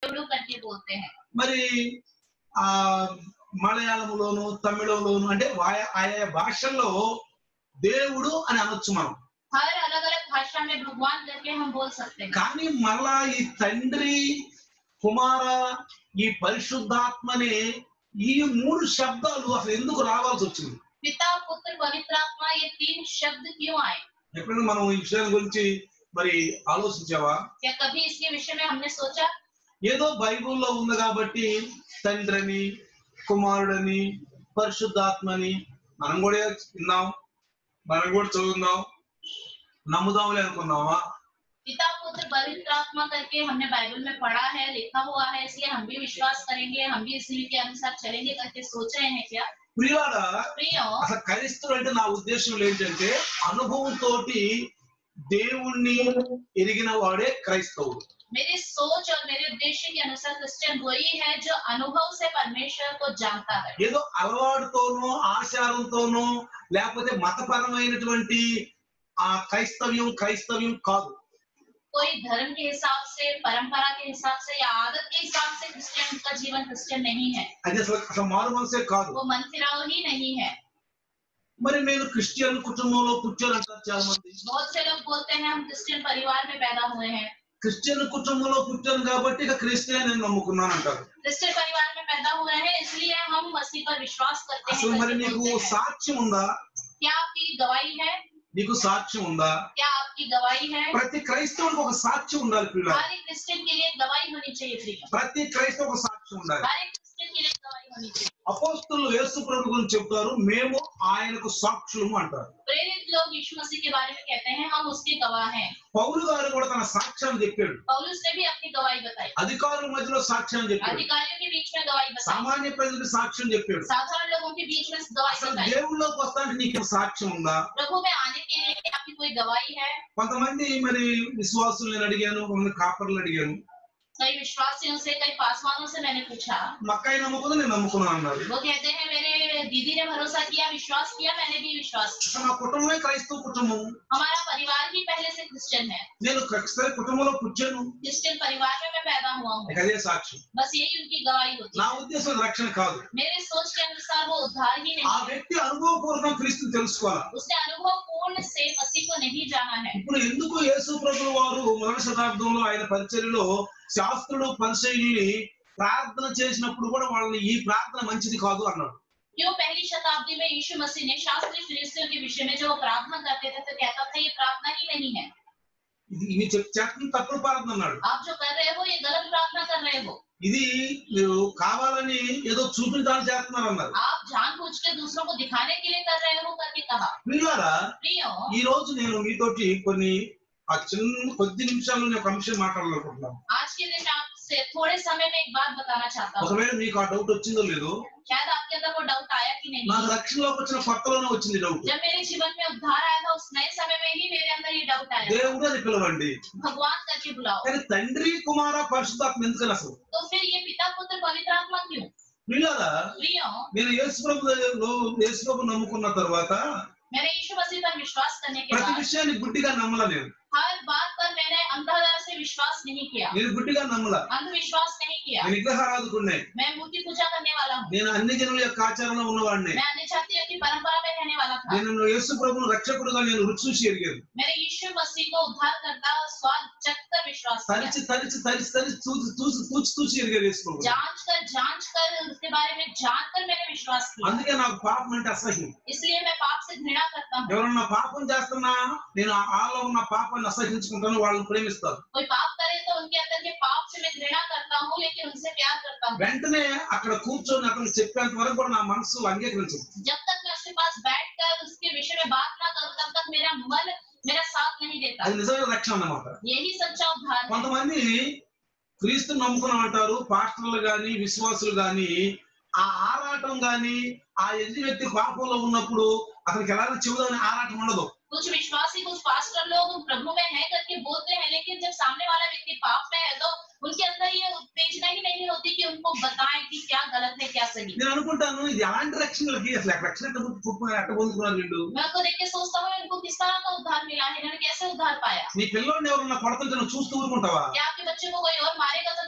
దేవుడు करके बोलते हैं మరి ఆ మలయాళంలోను తమిళంలోను అంటే వాయ- ఆయా భాషల్లో దేవుడు అని అనొచ్చు మనం हर अलग अलग भाषा में भगवान करके हम बोल सकते हैं కానీ మళ్ళా ఈ తండ్రి కుమార ఈ పరిశుద్ధాత్మనే ఈ మూడు శబ్దాలు అసలు ఎందుకు రావాల్సి వచ్చింది पिता पुत्र पवित्र आत्मा ये तीन शब्द क्यों आए ఎప్పుడైనా మనం ఈ విషయం గురించి మరి ఆలోచించావా क्या कभी इसके विषय में हमने सोचा ఏదో బైబిల్లో ఉంది కాబట్టి తండ్రిని కుమారుడని పరిశుద్ధాత్మని మనం కూడా విన్నాం మనం కూడా చదువుదాం నమ్ముదాంలే అనుకున్నావా पिता पुत्र पवित्र आत्मा करके हमने बाइबल में पढ़ा है लिखा हुआ है इसलिए हम भी विश्वास करेंगे हम भी इसी के अनुसार चलेंगे करके सोच रहे हैं क्या ప్రియాడా प्रियो అసలు క్రైస్తవుడు అంటే నా ఉద్దేశం ఏంటంటే అనుభవంతో దేవుణ్ణి ఎరిగిన వాడే క్రైస్తవుడు मेरी सोच और मेरे उद्देश्य के अनुसार क्रिश्चियन वही है जो अनुभव से परमेश्वर को जानता है ఏదో అలవాటుతోనో ఆచారంతోనో లేకపోతే మతపరమైనటువంటి ఆ క్రైస్తవ్యం క్రైస్తవ్యం కాదు कोई धर्म के हिसाब से परंपरा के हिसाब से या आदत के हिसाब से क्रिश्चियन का जीवन क्रिश्चियन नहीं है అది అసలు అసలు మారు మనసే కాదు वो मन फिराव ही नहीं है మరి నేను క్రిస్టియన్ కుటుంబంలో కూర్చొని అంటారు చాలా మంది बहुत से लोग बोलते हैं हम क्रिश्चियन परिवार में पैदा हुए हैं క్రిస్టియన్ కుటుంబంలో పుట్టాను కాబట్టి ఇక క్రిస్టియన్ నేను నమ్ముకున్నాను అంటారు क्रिश्चियन परिवार में पैदा हुए हैं इसलिए हम मसीह पर विश्वास करते हैं అసలు మరి करके నీకు बोलते हैं। సాక్ష్యం ఉందా क्या आपकी गवाही है నీకు సాక్ష్యం ఉందా क्या आपकी गवाही है ప్రతి క్రైస్తవుడికి ఒక సాక్ష్యం ఉండాలి పిల్ల हर एक क्रिश्चियन के लिए गवाही होनी चाहिए प्रिय ప్రతి క్రైస్తవ ఒక సాక్ష్యం ఉండాలి हर एक क्रिश्चियन के लिए गवाही होनी चाहिए అపోస్తులు యేసు ప్రభు గురించి చెప్తారు మేము ఆయనకు సాక్షులము అంటారు प्रेरित लोग यीशु मसीह के बारे में कहते हैं हम उसके गवाह हैं పౌలు గారు కూడా తన సాక్ష్యాన్ని చెప్పాడు पौलुस ने भी अपनी गवाही बताई అధికారుల మధ్యలో సాక్ష్యాన్ని చెప్పాడు अधिकारियों के बीच में गवाही बताई సామాన్య ప్రజలకు సాక్ష్యం చెప్పాడు साधारण लोगों के बीच में गवाही అసలు बताई దేవుళ్ళలోకి వస్తానికి నీకు సాక్ష్యం ఉందా प्रभु में आने के लिए आपकी कोई गवाही है కొంతమంది మరి విశ్వాసులు నేను అడిగాను కొంతమంది కాపర్లు అడిగాను कई विश्वासियों से कई पासवानों से मैंने पूछा మక్కాయి నమ్ముకుంది నేను నమ్ముకున్నాను అన్నారు वो कहते हैं मेरे दीदी ने भरोसा किया विश्वास किया मैंने भी विश्वास किया అసలు మా కుటుంబమే క్రైస్తవ కుటుంబం हमारा परिवार ही पहले से क्रिश्चियन है నేను క్రైస్తవ కుటుంబంలో పుట్టాను क्रिश्चियन परिवार में मैं पैदा हुआ हूँ ఇక అదే సాక్ష్యం बस यही उनकी गवाही होती నా है ఉద్దేశం అది రక్షణ కాదు मेरे सोच के अनुसार वो उद्धार ही ఆ नहीं है వ్యక్తి అనుభవపూర్వకం క్రీస్తుని తెలుసుకోవాలి उसने अनुभव पूर्ण से मसीह को नहीं जाना है ఇప్పుడు ఎందుకు యేసు ప్రభుల వారు మొదటి శతాబ్దంలో ఆయన పరిచర్యలో శాస్త్రులు పరిచయుల్ని ప్రార్థన చేసినప్పుడు కూడా వాళ్ళని ఈ ప్రార్థన మంచిది కాదు అన్నాడు क्यों पहली शताब्दी में यीशु मसीह ने शास्त्रीय फरीसियों के विषय में जो वो प्रार्थना करते थे तो कहता था ये प्रार्थना ही नहीं है ఇది ఇవి చెప్- చేస్తున్న తప్పుడు ప్రార్థన అన్నాడు आप जो कर रहे हो ये गलत प्रार्थना कर रहे हो ఇది మీరు కావాలని ఏదో చూపించడానికి చేస్తున్నారు అన్నారు आप जानबूझ के दूसरों को दिखाने के लिए कर रहे हो करके कहा ప్రియులారా प्रियो ఈ రోజు నేను మీతోటి కొన్ని ఆ చిన్న కొద్ది నిమిషాల్లో నేను ఒక అంశం మాట్లాడాలనుకుంటున్నాను आज के दिन आपसे थोड़े समय में एक बात बताना चाहता हूँ ఒకవేళ మీకు ఆ డౌట్ వచ్చిందో లేదో शायद आपके अंदर वो डाउट आया कि नहीं నాకు రక్షణలోకి వచ్చిన కొత్తలోనే వచ్చింది డౌట్ जब मेरे जीवन में उद्धार आया था उस नए समय में ही मेरे अंदर ये डाउट आया దేవుడు అని పిలవండి भगवान करके बुलाओ కానీ తండ్రి కుమార పరిశుద్ధాత్మ ఎందుకని అసలు तो फिर ये पिता पुत्र पवित्र आत्मा क्यों ప్రియులారా प्रियो నేను యేసుప్రభు దగ్గరలో యేసుప్రభు నమ్ముకున్న తర్వాత मैंने यीशु मसीह पर विश्वास करने के ప్రతి बाद విషయాన్ని గుడ్డిగా నమ్మల నేను हर बात पर मैंने अंधाधुंध से विश्वास नहीं किया నేను గుడ్డిగా నమ్మల अंधविश्वास नहीं किया నేను విగ్రహారాధకుడినే मैं मूर्ति पूजा करने वाला हूँ నేను అన్ని జనుల యొక్క ఆచారంలో ఉన్నవాడిని मैं अन्य जातियों की परंपरा में रहने वाला था నేను యేసు ప్రభును రక్షకుడుగా నేను రుచి చూసి ఎరిగాను मैंने यीशु मसीह को उद्धार करता स्वाद चख कर विश्वास किया తరిచి తరిచి తరిచి తరిచి చూసి చూసి తూచి తూచి ఎరిగాను యేసు ప్రభు जांच कर जांच कर उसके बारे में जान कर मैंने विश्वास किया అందుకే నాకు పాపం అంటే అసహ్యం इसलिए मैं पाप से घृणा करता हूँ ఎవరన్నా పాపం చేస్తున్నా నేను ఆలో ఉన్న పాపాన్ని అసహించుకుంటాను వాళ్ళని ప్రేమిస్తాను कोई पाप करे तो उनके अंदर के पाप से मैं घृणा करता हूँ लेकिन उनसे प्यार करता हूँ వెంటనే అక్కడ కూర్చొని అతను చెప్పేంత వరకు కూడా నా మనసు అంగీకరించదు जब तक मैं उसके पास बैठ कर उसके विषय में बात ना करूँ तब तक मेरा मन मेरा साथ नहीं देता అది నిజమైన రక్షణ అన్నమాట यही सच्चा उद्धार है కొంతమంది క్రీస్తు నమ్ముకుని అంటారు పాస్టర్లు గాని విశ్వాసులు గాని ఆ ఆరాటం గాని ఆ ఎదుటి వ్యక్తి పాపంలో ఉన్నప్పుడు అతనికి ఎలా చెబుదామని ఆరాటం ఉండదు कुछ विश्वासी कुछ पास्टर लोग प्रभु में है करके बोलते हैं लेकिन जब सामने वाला व्यक्ति पाप में है तो उनके अंदर ये उत्तेजना ही नहीं होती कि उनको बताएं कि क्या गलत है क्या सही నేను అనుకుంటాను ఇది ఎలాంటి రక్షణలకి అసలు ఆ రక్షణ ఎట్ట పుట్టు- పుట్టు- ఎట్ట పొందుకున్నారు వీళ్ళు मैं उनको देख के सोचता हूँ इनको किस तरह का उद्धार मिला है इन्होंने कैसे उद्धार पाया నీ పిల్లోడిని ఎవరన్నా కొడతంటే నువ్వు చూస్తూ ఊరుకుంటావా क्या आपके बच्चे को कोई और मारेगा तो क्या आप देखते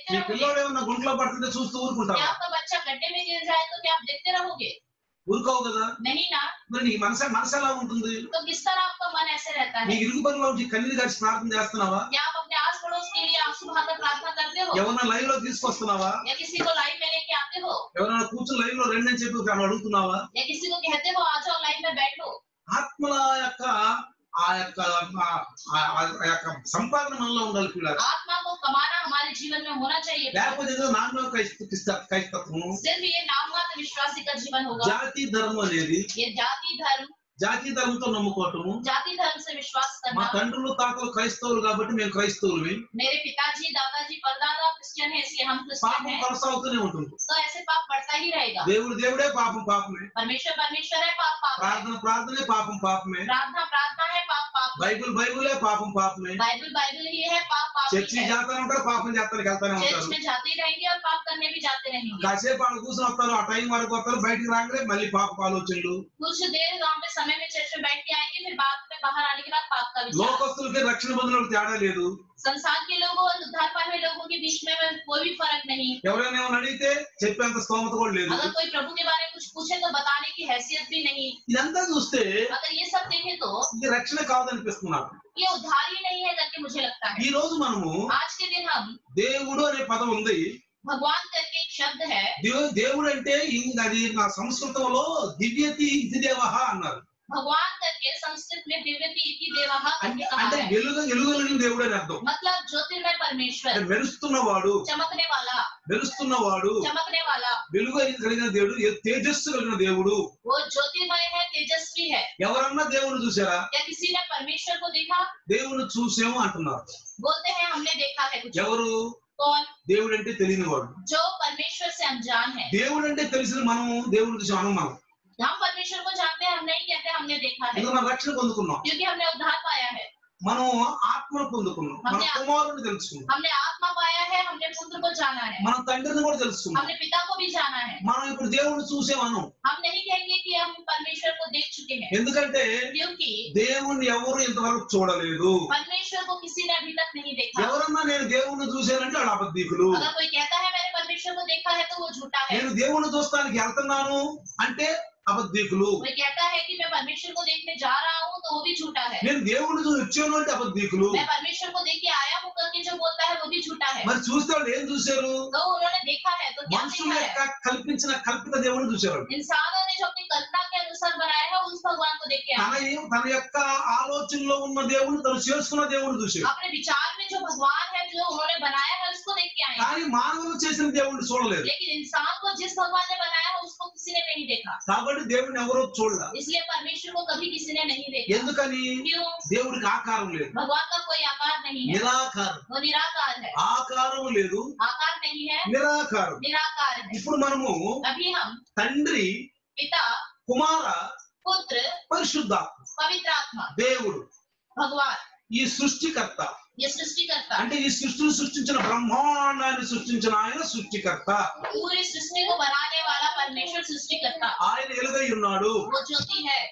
देखते మీ रहोगे పిల్లోడు ఏమన్నా గుంట్లో పడుతుంటే చూస్తూ क्या ఊరుకుంటావా आपका बच्चा गड्ढे में गिर जाए तो क्या आप देखते रहोगे ఊరుకోవు కదా नहीं ना మరి నీ మనసు మనసు ఎలా ఉంటుంది तो किस तरह आपका मन ऐसे रहता నీ है ఇరుగు పనిలో ఉంచి కన్నీరు కలిసి ప్రార్థన చేస్తున్నావా क्या आप अपने आस पड़ोस के लिए आंसू बहाकर प्रार्थना करते हो ఎవరన్నా లైవ్ లో తీసుకొస్తున్నావా या किसी को लाइन में लेके आते हो ఎవరైనా కూర్చుని లైవ్ లో రెండు అని చెప్పి తను అడుగుతున్నావా या किसी को कहते हो आ जाओ लाइन में बैठो ఆత్మల యొక్క ఆ యొక్క ఆ- ఆ- ఆ యొక్క సంపాదన మనలో ఉండాలి పిల్లలు आत्मा को कमाना हमारे जीवन में होना चाहिए లేకపోతే ఏదో నాన్న క్రైస్తత్వం सिर्फ ये नाम मात्र विश्वासी का जीवन होगा జాతి ధర్మం అనేది ये जाति धर्म జాతి ధర్మంతో నమ్ముకోవటము जाति धर्म से विश्वास మా करना తండ్రులు తాతలు క్రైస్తవులు కాబట్టి మేము క్రైస్తవులవి मेरे पिताजी दादाजी परदादा क्रिश्चियन है इसलिए हम क्रिश्चियन పాపం हैं కొనసాగుతూనే ఉంటుంది तो ऐसे पाप बढ़ता ही रहेगा దేవుడు దేవుడే పాపం పాపమే परमेश्वर परमेश्वर है पाप पाप है ప్రార్థన ప్రార్థనే పాపం పాపమే प्रार्थना प्रार्थना है पाप पाप है బైబిల్ బైబిలే పాపం పాపమే बाइबल बाइबल ही है पाप पाप ही చర్చి है చేస్తానే ఉంటారు పాపం చేస్తానికి వెళ్తానే चर्च ఉంటారు में जाते ही रहेंगे और पाप करने भी जाते रहेंगे కాసేపు వాళ్ళు కూర్చొని వస్తారు ఆ టైం వరకు వస్తారు బయటికి రాగానే మళ్ళీ పాప ఆలోచనలు कुछ देर वहाँ पे समय में चर्च में बैठ के आएंगे फिर बाद में बाहर आने के बाद पाप का विचार లోకస్తులకి రక్షణ బంధువులకు తేడా లేదు संसार के लोगों और उद्धार पाए हुए लोगों के बीच में कोई भी फर्क नहीं ఎవరైనా ఏమైనా అడిగితే చెప్పేంత స్తోమత కూడా లేదు अगर कोई प्रभु के बारे में कुछ पूछे तो बताने की हैसियत भी नहीं ఇదంతా చూస్తే अगर ये सब देखे तो ఇది రక్షణ కాదనిపిస్తుంది నాకు ये उद्धार ही नहीं है करके मुझे लगता है ఈ రోజు మనము आज के दिन हम దేవుడు అనే పదం ఉంది भगवान करके एक शब्द है దేవు- దేవుడు అంటే ఇం- అది నా సంస్కృతంలో దివ్యతి ఇది దేవహ అన్నారు भगवान करके संस्कृत में दिव्यति इति देवः करके అంటే कहा అంటే है వెలుగు వెలుగులని దేవుడు అని అర్థం मतलब ज्योतिर्मय అంటే परमेश्वर మెరుస్తున్నవాడు चमकने वाला మెరుస్తున్నవాడు चमकने वाला వెలుగు కలిగిన దేవుడు ఏ- తేజస్సు కలిగిన దేవుడు वो ज्योतिर्मय है तेजस्वी है ఎవరన్నా దేవుని చూసారా क्या किसी ने परमेश्वर को देखा దేవుని చూసాము అంటున్నారు बोलते हैं हमने देखा है कुछ ఎవరు कौन దేవుడు అంటే తెలియని వాడు जो परमेश्वर से अनजान है దేవుడు అంటే తెలిసిన మనం దేవుని చూసి మనం మనం हम परमेश्वर को जानते हैं हम नहीं कहते हमने देखा है ఎందుకు మనం రక్షణ పొందుకున్నాం क्योंकि हमने उद्धार पाया है మనం ఆత్మను పొందుకున్నాం మన కుమారుని తెలుసుకున్నాం हमने आत्मा पाया है हमने पुत्र को जाना है మన తండ్రిని కూడా తెలుసుకున్నాం हमने पिता को भी जाना है మనం ఇప్పుడు దేవుడిని చూసేమనం हम नहीं कहेंगे कि हम परमेश्वर को देख चुके हैं ఎందుకంటే क्योंकि దేవుణ్ణి ఎవరు ఇంతవరకు చూడలేదు परमेश्वर को किसी ने अभी तक नहीं देखा ఎవరన్నా నేను దేవుణ్ణి చూశానంటే వాళ్ళు అబద్ధికులు अगर कोई कहता है मैंने परमेश्वर को देखा है तो वो झूठा है నేను దేవుణ్ణి చూస్తానికి వెళ్తున్నాను అంటే అబద్ధికులు कोई कहता है कि मैं परमेश्वर को देखने जा रहा हूँ तो वो भी झूठा है నేను దేవుణ్ణి చూసి వచ్చాను అంటే అబద్ధికులు मैं परमेश्वर को देख के आया हूँ करके जो बोलता है वो भी झूठा है మరి చూస్తే వాళ్ళు ఏం చూశారు तो उन्होंने देखा है तो क्या మనుషుల देखा యొక్క है కల్పించిన కల్పిత దేవుడిని చూశారు इंसानों ने जो अपनी कल्पना के अनुसार बनाया है उस भगवान को देख के తన आए ఏం- తన యొక్క ఆలోచనలో ఉన్న దేవుడిని తను చేసుకున్న దేవుడిని చూశారు अपने विचार में जो भगवान है जो उन्होंने बनाया है उसको देख के आए हैं। కానీ మానవులు చేసిన దేవుడిని చూడలేదు लेकिन इंसान को जिस भगवान ने बनाया है उसको किसी ने नहीं देखा కాబట్టి దేవుడిని ఎవరో చూడలే इसलिए परमेश्वर को कभी किसी ने नहीं देखा ఎందుకని क्यों దేవుడికి ఆకారం లేదు भगवान का कोई आकार नहीं है నిరాకారం वो निराकार है ఆకారం లేదు आकार नहीं है నిరాకారం निराकार है ఇప్పుడు మనము अभी हम తండ్రి पिता కుమార पुत्र పరిశుద్ధాత్మ पवित्र आत्मा దేవుడు भगवान ఈ సృష్టికర్త ये सृष्टिकर्ता అంటే ఈ సృష్టిని సృష్టించిన బ్రహ్మాండాన్ని సృష్టించిన ఆయన సృష్టికర్త पूरी सृष्टि को बनाने वाला परमेश्वर सृष्टिकर्ता ఆయన ఎలుగై ఉన్నాడు वो ज्योति है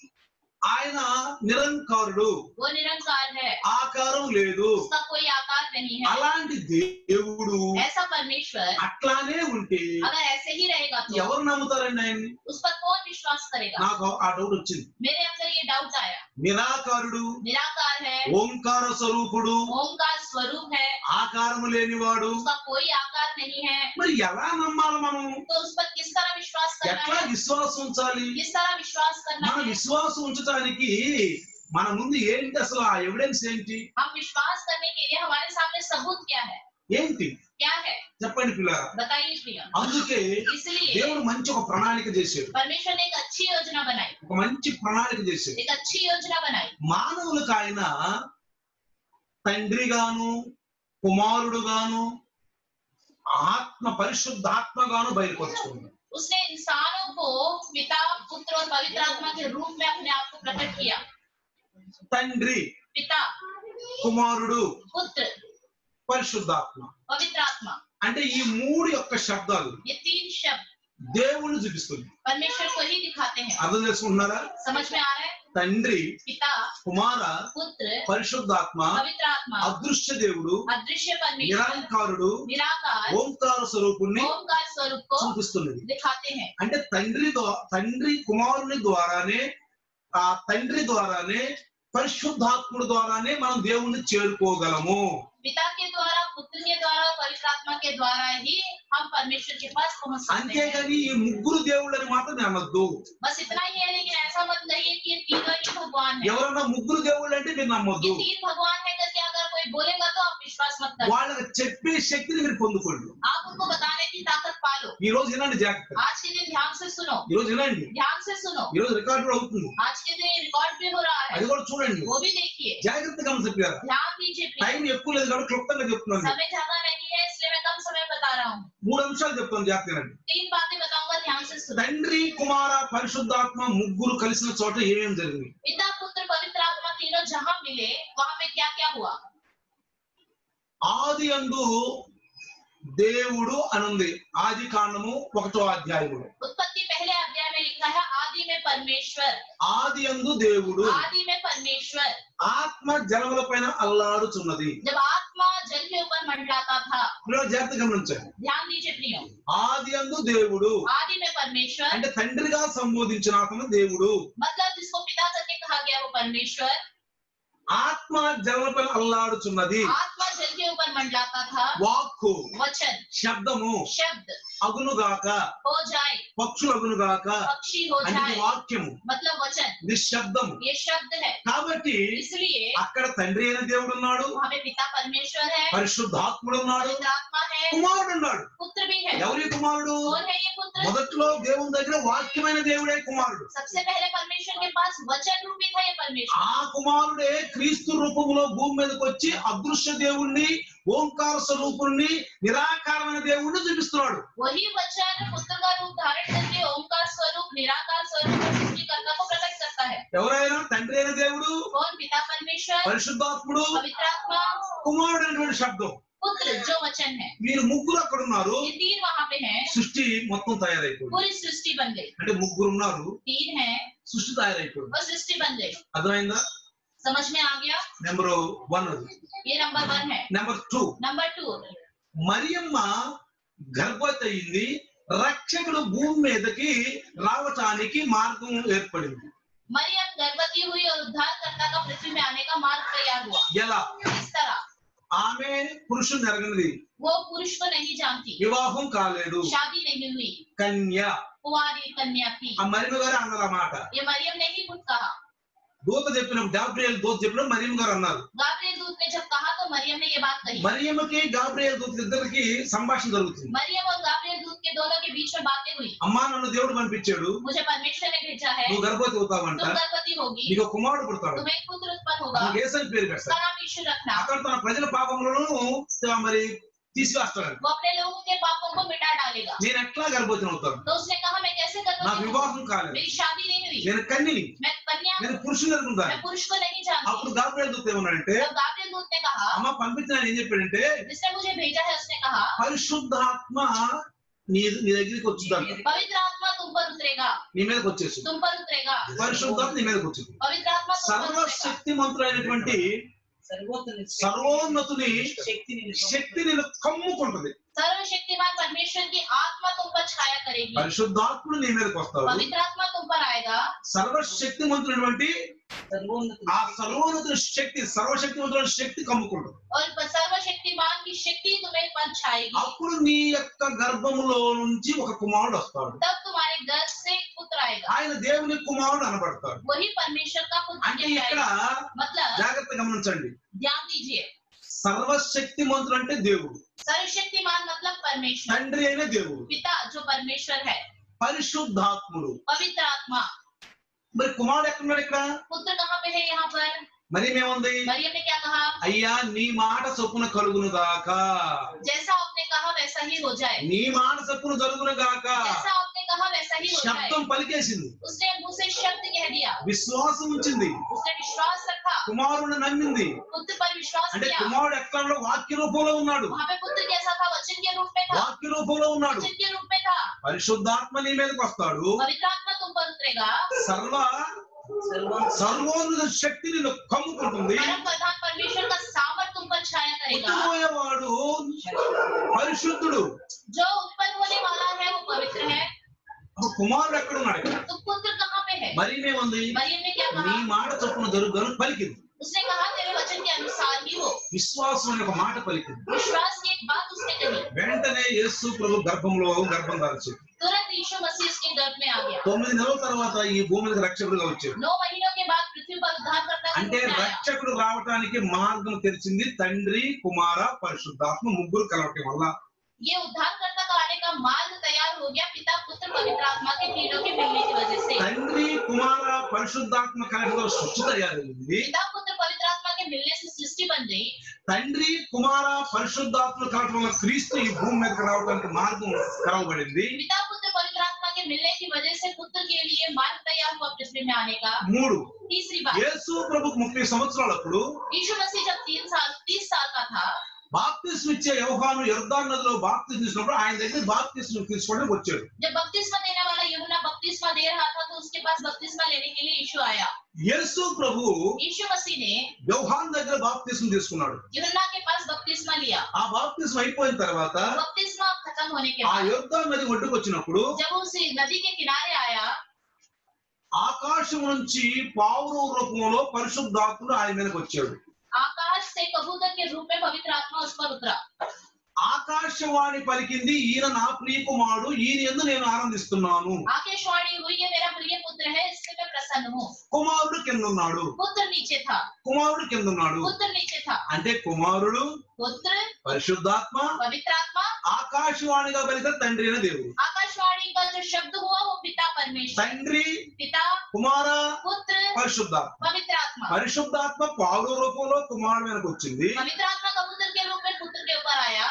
ఆయన నిరంకారుడు वो निरंकार है ఆకారం లేదు उसका कोई आकार नहीं है అలాంటి దేవుడు ऐसा परमेश्वर అట్లానే ఉంటే अगर ऐसे ही रहेगा तो ఎవరు నమ్ముతారండి ఆయన్ని उस पर कौन विश्वास करेगा నాకు ఆ డౌట్ వచ్చింది मेरे अंदर ये डाउट आया నిరాకారుడు निराकार है ఓంకార స్వరూపుడు ओंकार स्वरूप है ఆకారము లేనివాడు उसका कोई आकार नहीं है మరి ఎలా నమ్మాలి మనం तो उस पर किस तरह विश्वास करना ఎట్లా है విశ్వాసం ఉంచాలి किस तरह विश्वास करना మన है విశ్వాసం ఉంచడానికి మన ముందు ఏంటి అసలు ఆ ఎవిడెన్స్ ఏంటి हम विश्वास करने के लिए हमारे सामने सबूत क्या है ఏంటి क्या है చెప్పండి పిల్లరా बताइए प्रिया అందుకే इसलिए దేవుడు మంచి ఒక ప్రణాళిక చేశాడు परमेश्वर ने एक अच्छी योजना बनाई ఒక మంచి ప్రణాళిక చేశాడు एक अच्छी योजना बनाई మానవులకు ఆయన తండ్రిగాను కుమారుడుగాను ఆత్మ పరిశుద్ధాత్మగాను బయలుపరుచుకున్నాడు उसने इंसानों को पिता पुत्र और पवित्र आत्मा के रूप में अपने आप को प्रकट किया తండ్రి पिता కుమారుడు पुत्र పరిశుద్ధాత్మ पवित्र आत्मा అంటే ఈ మూడు యొక్క శబ్దాలు ये तीन शब्द దేవుణ్ణి చూపిస్తుంది परमेश्वर को ही दिखाते हैं అర్థం చేసుకుంటున్నారా समझ में आ रहा है తండ్రి पिता కుమార पुत्र పరిశుద్ధాత్మ पवित्र आत्मा అదృశ్య దేవుడు अदृश्य परमेश्वर నిరంకారుడు निराकार ఓంకార స్వరూపుణ్ణి ओमकार स्वरूप को చూపిస్తున్నది दिखाते हैं అంటే తండ్రి ద్వా- తండ్రి కుమారుని ద్వారానే ఆ తండ్రి ద్వారానే పరిశుద్ధాత్ముడు ద్వారానే మనం దేవుణ్ణి చేరుకోగలము पिता के द्वारा पुत्र के द्वारा और पवित्र आत्मा के द्वारा ही हम परमेश्वर के पास पहुंच सकते हैं అంతేగాని ఈ ముగ్గురు దేవుళ్ళని మాత్రం నమ్మద్దు बस इतना ही है लेकिन ऐसा मत कहिए कि ये तीनों ही भगवान है ఎవరన్నా ముగ్గురు దేవుళ్ళు అంటే మీరు నమ్మొద్దు ये तीन भगवान है करके अगर कोई बोलेगा तो आप विश्वास मत करो వాళ్ళకి చెప్పే శక్తిని మీరు పొందుకోండి आप उनको बताने की ताकत पालो ఈ రోజు వినండి జాగ్రత్త आज के दिन ध्यान से सुनो ఈ రోజు వినండి ध्यान से सुनो ఈ రోజు రికార్డు కూడా అవుతుంది आज के दिन रिकॉर्ड भी हो रहा है అది కూడా చూడండి वो भी देखिए జాగ్రత్తగా చెప్పారు ध्यान दीजिए please। టైం ఎక్కువ లేదు కాబట్టి క్లుప్తంగా చెప్తున్నాను समय ज्यादा नहीं है इसलिए मैं कम समय बता रहा हूँ మూడు అంశాలు చెప్తాను జాగ్రత్తగా వినండి. तीन बातें बताऊंगा ध्यान से सुनो తండ్రి కుమార పరిశుద్ధాత్మ ముగ్గురు కలిసిన చోట ఏమేమి జరిగింది पिता पुत्र पवित्र आत्मा तीनों जहाँ मिले वहां पे क्या क्या हुआ ఆది అందు దేవుడు అనుంది ఆది కాండము ఒకటో అధ్యాయములు उत्पत्ति पहले अध्याय में लिखा है आदि में परमेश्वर ఆది అందు దేవుడు आदि में परमेश्वर ఆత్మ జలముల పైన అల్లాడుచున్నది जब आत्मा जल के ऊपर मंडलाता था ఇప్పుడు జాగ్రత్త గమనించండి ध्यान दीजिए प्रियो ఆది అందు దేవుడు आदि में परमेश्वर అంటే తండ్రిగా సంబోధించిన అతను దేవుడు मतलब जिसको पिता करके कहा गया वो परमेश्वर ఆత్మ జలముల పైన అల్లాడుచున్నది आत्मा जल के ऊपर मंडलाता था వాక్కు वचन శబ్దము शब्द అగునుగాక हो जाए పక్షులు అగునుగాక पक्षी हो అంటే ఇది जाए వాక్యము मतलब वचन ఇది శబ్దము ये शब्द है కాబట్టి इसलिए అక్కడ తండ్రి అయిన దేవుడు ఉన్నాడు वहाँ पे पिता परमेश्वर है పరిశుద్ధాత్ముడు ఉన్నాడు पवित्र आत्मा है కుమారుడు ఉన్నాడు पुत्र भी है ఎవరి కుమారుడు कौन है ये पुत्र మొదట్లో దేవుని దగ్గర వాక్యమైన దేవుడే కుమారుడు सबसे पहले परमेश्वर के पास वचन रूपी था ये परमेश्वर ఆ కుమారుడే క్రీస్తు రూపంలో భూమి మీదకి వచ్చి అదృశ్య దేవుణ్ణి ఓంకార స్వరూపుణ్ణి నిరాకారమైన దేవుణ్ణి చూపిస్తున్నాడు वही वचन पुत्र का रूप धारण करके ओमकार स्वरूप निराकार स्वरूप और सृष्टिकर्ता को प्रकट करता है ఎవరైనా తండ్రి అయిన దేవుడు कौन पिता परमेश्वर పరిశుద్ధాత్ముడు पवित्र आत्मा కుమారుడు అనేటువంటి శబ్దం पुत्र जो वचन है వీరు ముగ్గురు అక్కడ ఉన్నారు ये तीन वहाँ पे हैं సృష్టి మొత్తం తయారైపోయింది पूरी सृष्टि बन गई అంటే ముగ్గురు ఉన్నారు तीन है సృష్టి తయారైపోయింది और सृष्टि बन गई అర్థమైందా समझ में आ गया నెంబర్ వన్ అది ये नंबर वन है number two number two Mariyamma గర్భవతి అయింది రక్షకుడు భూమి మీదకి రావటానికి మార్గం ఏర్పడింది मरियम गर्भवती हुई और उद्धारकर्ता का पृथ्वी में आने का मार्ग तैयार हुआ ఎలా इस तरह ఆమె పురుషుని ఎరగనిది वो पुरुष को नहीं जानती వివాహం కాలేదు शादी नहीं हुई కన్య कुंवारी कन्या थी ఆ మరియమ్మ గారు అన్నారు ఆ మాట ये मरियम ने ही खुद कहा దూత చెప్పినప్పుడు గాబ్రియల్ దూత చెప్పినప్పుడు మరియమ్మ గారు అన్నారు गाब्रियल दूत ने जब कहा तो मरियम ने ये बात कही మరియమ్మకి గాబ్రియల్ దూత ఇద్దరికి సంభాషణ జరుగుతుంది मरियम और गाब्रियल दूत के दोनों के बीच में बातें हुई అమ్మా నన్ను దేవుడు పంపించాడు मुझे परमेश्वर ने भेजा है నువ్వు గర్భవతి అవుతావంట तुम गर्भवती होगी నీకు ఒక కుమారుడు పుడతాడు तुम्हें एक पुत्र उत्पन्न होगा నువ్వు ఏసని పేరు उसका పెడతాడు नाम यीशु रखना అతడు తన ప్రజల పాపములను మరి తీసివేస్తాడు वो अपने लोगों के पापों को मिटा डालेगा నేను ఎట్లా గర్భవతిని అవుతాను तो उसने कहा मैं कैसे నాకు गर्भवती हूँ? వివాహం కాలేదు मेरी शादी नहीं हुई నేను కన్యని मैं कन्या నేను పురుషుని ఎదుగుతాను मैं पुरुष को नहीं అప్పుడు जानती గాబ్రియల్ దూత ఏమన్నాడంటే जब गाब्रियल दूत ने कहा అమ్మ పంపించిన ఆయన ఏం చెప్పాడంటే जिसने मुझे भेजा है उसने कहा పరిశుద్ధాత్మ నీ నీ దగ్గరికి వచ్చిందంట पवित्र आत्मा तुम पर उतरेगा నీ మీదకి వచ్చేసింది तुम पर उतरेगा పరిశుద్ధాత్మ నీ మీదకి వచ్చింది पवित्र आत्मा तुम पर उतरेगा సర్వశక్తిమంతుడైనటువంటి సర్వోన్నత సర్వోన్నతుని శక్తిని శక్తి నేను కమ్ముకుంటది सर्वशक्तिमान परमेश्वर की आत्मा तुम पर छाया करेगी పరిశుద్ధాత్ముడు నీ మీదకి వస్తాడు पवित्र आत्मा तुम पर आएगा సర్వశక్తిమంతుడైనటువంటి సర్వోన్నత ఆ సర్వోన్నతుని శక్తి సర్వశక్తివంతుడైన శక్తి కమ్ముకుంటది और सर्वशक्तिमान की शक्ति तुम्हें पर छाएगी అప్పుడు నీ యొక్క గర్భములో నుంచి ఒక కుమారుడు వస్తాడు तब तुम्हारे गर्भ से एक पुत्र आएगा ఆయన దేవుని కుమారుడు అనబడతాడు वही परमेश्वर का पुत्र అంటే कहलाएगा। ఇక్కడ मतलब జాగ్రత్త గమనించండి ध्यान दीजिए సర్వశక్తిమంతుడు అంటే దేవుడు सर्वशक्तिमान मतलब परमेश्वर తండ్రి అయిన దేవుడు पिता जो परमेश्वर है పరిశుద్ధాత్ముడు पवित्र आत्मा మరి కుమారుడు ఎక్కడున్నాడు ఇక్కడ पुत्र कहाँ पे है यहाँ पर మరి ఏముంది मरियम ने क्या कहा అయ్యా నీ మాట చొప్పున కలుగును గాక जैसा आपने कहा वैसा ही हो जाए నీ మాట చొప్పున జరుగును గాక जैसा आपने कहा वैसा ही हो जाए శబ్దం పలికేసింది उसने मुंह से शब्द कह दिया విశ్వాసం ఉంచింది उसने विश्वास रखा కుమారుని నమ్మింది पुत्र पर विश्वास అంటే किया కుమారుడు ఎక్కడ ఉన్నాడు? వాక్య రూపంలో ఉన్నాడు वहाँ पे पुत्र कैसा था वचन के रूप में था వాక్య రూపంలో ఉన్నాడు वचन के रूप में था పరిశుద్ధాత్మ నీ మీదకి వస్తాడు पवित्र आत्मा तुम पर उतरेगा సర్వ सर्वोन्नत సర్వోన్నత శక్తి నిన్ను కమ్ముకుంటుంది परम प्रधान परमेश्वर का सामर्थ तुम पर छाया करेगा పుట్టబోయేవాడు పరిశుద్ధుడు जो उत्पन्न होने वाला है वो पवित्र है అప్పుడు కుమారుడు ఎక్కడ ఉన్నాడు ఇక్కడ तो पुत्र कहाँ पे है మరీమేముంది मरियम ने क्या నీ कहा మాట చొప్పున జరుగుదని పలికింది उसने कहा तेरे वचन के अनुसार ही हो విశ్వాసం అనే ఒక మాట పలికింది विश्वास की एक बात उसने कही వెంటనే యేసు ప్రభు గర్భంలో గర్భం దాల్చింది तुरंत यीशु मसीह उसके गर्भ में आ गया తొమ్మిది నెలల తర్వాత ఈ భూమి మీద రక్షకుడుగా వచ్చాడు नौ महीनों के बाद पृथ्वी पर उद्धार करता అంటే రక్షకుడు రావడానికి మార్గం తెరిచింది తండ్రి కుమార పరిశుద్ధాత్మ ముగ్గురు కలవటం వల్ల ये उद्धारकर्ता का आने का मार्ग तैयार हो गया पिता पुत्र पवित्र आत्मा के तीनों के मिलने की वजह से తండ్రి కుమార పరిశుద్ధాత్మ కలగడం సృష్టి తయారైంది पिता पुत्र पवित्र आत्मा के मिलने से सृष्टि बन गई తండ్రి కుమార పరిశుద్ధాత్మ కలగడం వల్ల క్రీస్తు ఈ భూమి మీదకి రావడానికి మార్గం కలవబడింది पिता पुत्र पवित्र आत्मा के मिलने की वजह से पुत्र के लिए मार्ग तैयार हुआ पृथ्वी में आने का మూడు तीसरी बात యేసు ప్రభుకు ముప్పై సంవత్సరాలప్పుడు यीशु मसीह जब तीन साल तीस साल का था బాప్తిస్మ ఇచ్చే వ్యవహారం యర్దాన్ నదిలో బాప్తిస్మ తీసుకున్నప్పుడు ఆయన దగ్గర బాప్తిస్మ తీసుకోవడానికి వచ్చాడు जब बपतिस्मा देने वाला यमुना बपतिस्मा दे रहा था तो उसके पास बपतिस्मा लेने के लिए यीशु आया యేసు ప్రభు यीशु मसीह ने వ్యవహారం దగ్గర బాప్తిస్మ తీసుకున్నాడు यमुना के पास बपतिस्मा लिया ఆ బాప్తిస్మ అయిపోయిన తర్వాత बपतिस्मा खत्म होने के ఆ बाद యుద్ధాన్ని నది ఒడ్డుకు వచ్చినప్పుడు जब वो उस नदी के किनारे आया ఆకాశం నుంచి పావురం రూపంలో పరిశుద్ధాత్ముడు ఆయన మీదకి వచ్చాడు आकाश से कबूतर के रूप में पवित्र आत्मा उस पर उतरा ఆకాశవాణి పలికింది ఈయన నా ప్రియ కుమారుడు ఈయన ఎందు నేను ఆనందిస్తున్నాను आकाशवाणी हुई ये मेरा प्रिय पुत्र है इससे मैं प्रसन्न हूँ కుమారుడు కింద ఉన్నాడు पुत्र नीचे था కుమారుడు కింద ఉన్నాడు पुत्र नीचे था అంటే కుమారుడు पुत्र పరిశుద్ధాత్మ पवित्र आत्मा ఆకాశవాణిగా పలికిన తండ్రి అయిన దేవుడు आकाशवाणी का जो शब्द हुआ वो पिता परमेश्वर తండ్రి पिता కుమార पुत्र పరిశుద్ధాత్మ पवित्र आत्मा పరిశుద్ధాత్మ పావుల రూపంలో కుమారుడు మీదకి వచ్చింది पवित्र आत्मा कबूतर के रूप में पुत्र के ऊपर आया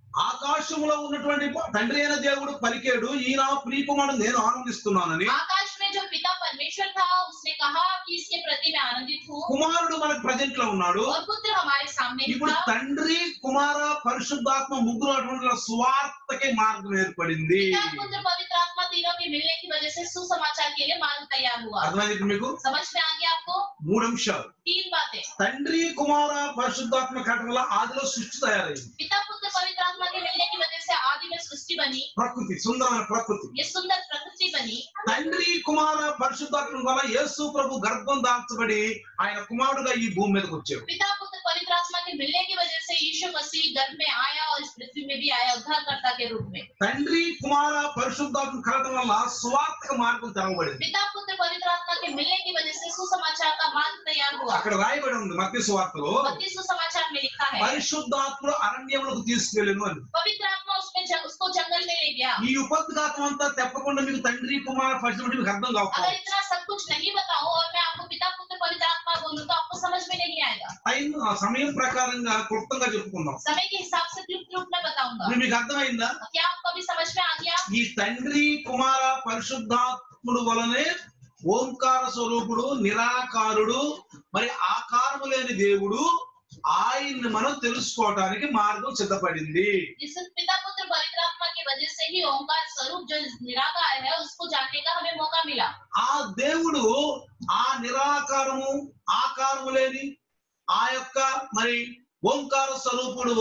ఆకాశంలో ఉన్నటువంటి తండ్రి అయిన దేవుడు పలికాడు ఈయన ప్రియ కుమారుడు నేను ఆనందిస్తున్నానని आकाश में जो पिता परमेश्वर था उसने कहा कि इसके प्रति मैं आनंदित हूँ కుమారుడు మనకు ప్రజెంట్ లో ఉన్నాడు और पुत्र हमारे सामने ही ఇప్పుడు था తండ్రి కుమార పరిశుద్ధాత్మ ముగ్గురు అటువంటి స్వార్థకే మార్గం ఏర్పడింది पिता पुत्र पवित्र आत्मा तीनों के मिलने की वजह से सुसमाचार के लिए मार्ग तैयार हुआ అర్థమైంది ఇప్పుడు మీకు समझ में आ गया आपको మూడు అంశాలు तीन बातें తండ్రి కుమార పరిశుద్ధాత్మ కట్టడం వల్ల ఆదిలో సృష్టి తయారైంది पिता पुत्र पवित्र आत्मा के मिलने की वजह से आदि में सृष्टि बनी ప్రకృతి సుందరమైన ప్రకృతి ये सुंदर प्रकृति बनी తండ్రి కుమార పరిశుద్ధాత్మ వల్ల యేసు ప్రభు గర్భం దాల్చబడి ఆయన కుమారుడుగా ఈ భూమి మీదకి వచ్చాడు पिता पुत्र पवित्र आत्मा के मिलने की वजह से यीशु मसीह गर्भ में आया और इस पृथ्वी में भी आया उद्धारकर्ता के रूप में తండ్రి కుమార పరిశుద్ధాత్మ కలగడం వల్ల స్వార్థక మార్గం తెరవబడింది पिता पुत्र पवित्र आत्मा के मिलने की वजह से सुसमाचार का मार्ग तैयार हुआ అక్కడ రాయబడి ఉంది మత్తి సువార్తలో बत्तीस सुसमाचार में लिखा है పరిశుద్ధాత్ముడు అరణ్యములకు తీసుకెళ్ళను అని पवित्र आत्मा उसमें ज- उसको जंगल में ले गया ఈ ఉపద్ఘాతం అంతా తెప్పకుండా మీకు తండ్రి కుమార పరిశుద్ధుడు మీకు అర్థం కావు अगर इतना सब कुछ नहीं बताऊं और मैं आपको पिता पुत्र पवित्र आत्मा बोलूं तो आपको समझ में नहीं आएगा టైం ఆ సమయం ప్రకారంగా క్లుప్తంగా చెప్పుకుందాం समय के हिसाब से क्लिप क्लिप में बताऊंगा ఇప్పుడు మీకు అర్థమైందా क्या आपको अभी समझ में आ गया ఈ తండ్రి కుమార పరిశుద్ధాత్ముడు వలనే ఓంకార స్వరూపుడు నిరాకారుడు మరి ఆకారము లేని దేవుడు ఆయన్ని మనం తెలుసుకోవటానికి మార్గం సిద్ధపడింది इस पिता पुत्र पवित्र आत्मा की वजह से ही ओंकार स्वरूप जो निराकार है उसको जानने का हमें मौका मिला ఆ దేవుడు ఆ నిరాకారము ఆకారము లేని ఆ యొక్క మరి ఓంకార స్వరూపుడు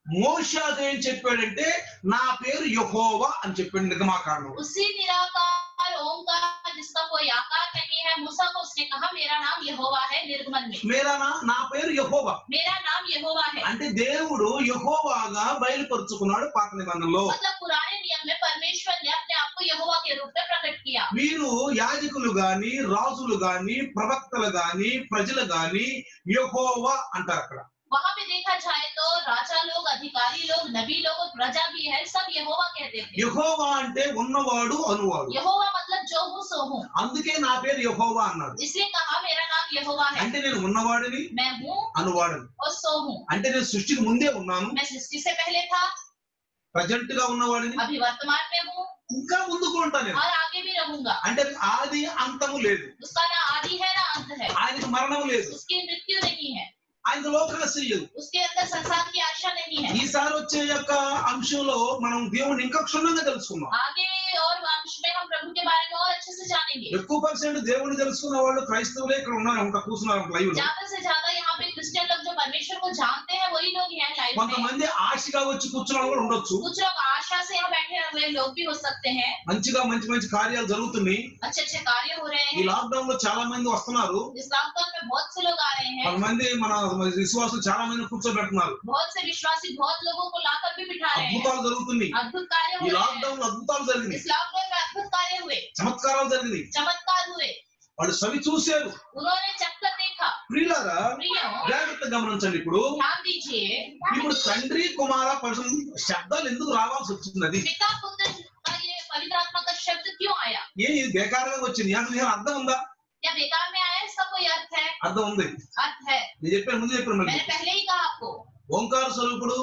మోషాకు ఏం చెప్పాడంటే నా పేరు యహోవా అని చెప్పాడు నిర్మాకాండం उसी निराकार ओंकार जिसका कोई आकार नहीं है मूसा को उसने कहा मेरा नाम यहोवा है निर्गमन में మీరా నా- నా పేరు యహోవా मेरा नाम यहोवा है అంటే దేవుడు యహోవాగా బయలుపరుచుకున్నాడు పాత నిబంధనలో मतलब पुराने नियम में परमेश्वर ने अपने आप को यहोवा के रूप में प्रकट किया వీరు యాజకులు గాని రాజులు గాని ప్రవక్తలు గాని ప్రజలు గాని యహోవా అంటారు అక్కడ वहां पे देखा जाए तो राजा लोग अधिकारी लोग नबी लोग और प्रजा भी है सब यहोवा कहते थे యహోవా అంటే ఉన్నవాడు అనువాడు यहोवा मतलब जो हूँ सो हूँ అందుకే నా పేరు యహోవా అన్నాడు इसलिए कहा मेरा नाम यहोवा है అంటే నేను ఉన్నవాడిని मैं हूँ అనువాడని और सो हूँ అంటే నేను సృష్టికి ముందే ఉన్నాను मैं सृष्टि से पहले था ప్రజెంట్ గా ఉన్నవాడిని अभी वर्तमान में हूँ ఇంకా ముందుకు ఉంటాను నేను और आगे भी रहूंगा అంటే ఆది అంతము లేదు उसका ना आदि है ना अंत है ఆయనకు మరణం లేదు उसकी मृत्यु नहीं है ఆయన లోకాశ లేదు उसके अंदर संसार की आशा नहीं है ఈసారి వచ్చే యొక్క అంశంలో మనం దేవుడిని ఇంకా క్షుణ్ణంగా తెలుసుకుందాం आगे और अंश में हम प्रभु के बारे में और अच्छे अच्छे से जानेंगे ఎక్కువ పర్సెంట్ దేవుడిని తెలుసుకున్న వాళ్ళు క్రైస్తవులే ఇక్కడ ఉన్నారు ఉంటా కూర్చున్నారు లైవ్ లో ज्यादा से ज्यादा यहाँ पे क्रिश्चियन लोग जो परमेश्वर को जानते हैं वही लोग हैं लाइफ में కొంతమంది ఆశగా వచ్చి కూర్చున్న వాళ్ళు కూడా ఉండొచ్చు कुछ लोग आशा से यहाँ बैठे हुए लोग भी हो सकते हैं మంచిగా మంచి మంచి కార్యాలు జరుగుతున్నాయి अच्छे अच्छे कार्य हो रहे ఈ हैं లాక్డౌన్ లో చాలా మంది వస్తున్నారు इस लॉकडाउन में बहुत से लोग आ रहे हैं కొంతమంది మన విశ్వాసులు చాలా మంది కూర్చోబెడుతున్నారు बहुत से विश्वासी बहुत लोगों को लाकर भी बिठा रहे हैं అద్భుతాలు జరుగుతున్నాయి अद्भुत कार्य ఈ हो रहे हैं లాక్డౌన్ లో అద్భుతాలు జరిగినాయి इस लॉकडाउन में अद्भुत कार्य हुए చమత్కారాలు జరిగినాయి चमत्कार हुए వాళ్ళు సవి చూశారు उन्होंने चक्कर देखा ప్రియులారా प्रियो జాగ్రత్త గమనించండి ఇప్పుడు ध्यान दीजिए ఇప్పుడు తండ్రి కుమార పరుషు శబ్దాలు ఎందుకు రావాల్సి వచ్చింది అది पिता पुत्र का ये पवित्र आत्मा का शब्द क्यों आया ఏ ఇది బేకారంగా వచ్చింది అసలు ఏం అర్థం ఉందా या बेकार में आया इसका कोई अर्थ है అర్థం ఉంది अर्थ है నేను చెప్పాను ముందు చెప్పాను మళ్ళీ मैंने पहले ही कहा आपको ఓంకార స్వరూపుడు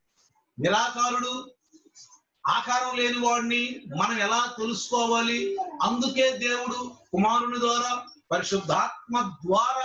నిరాకారుడు ఆకారం లేని వాడిని మనం ఎలా తెలుసుకోవాలి అందుకే దేవుడు కుమారుని ద్వారా పరిశుద్ధాత్మ ద్వారా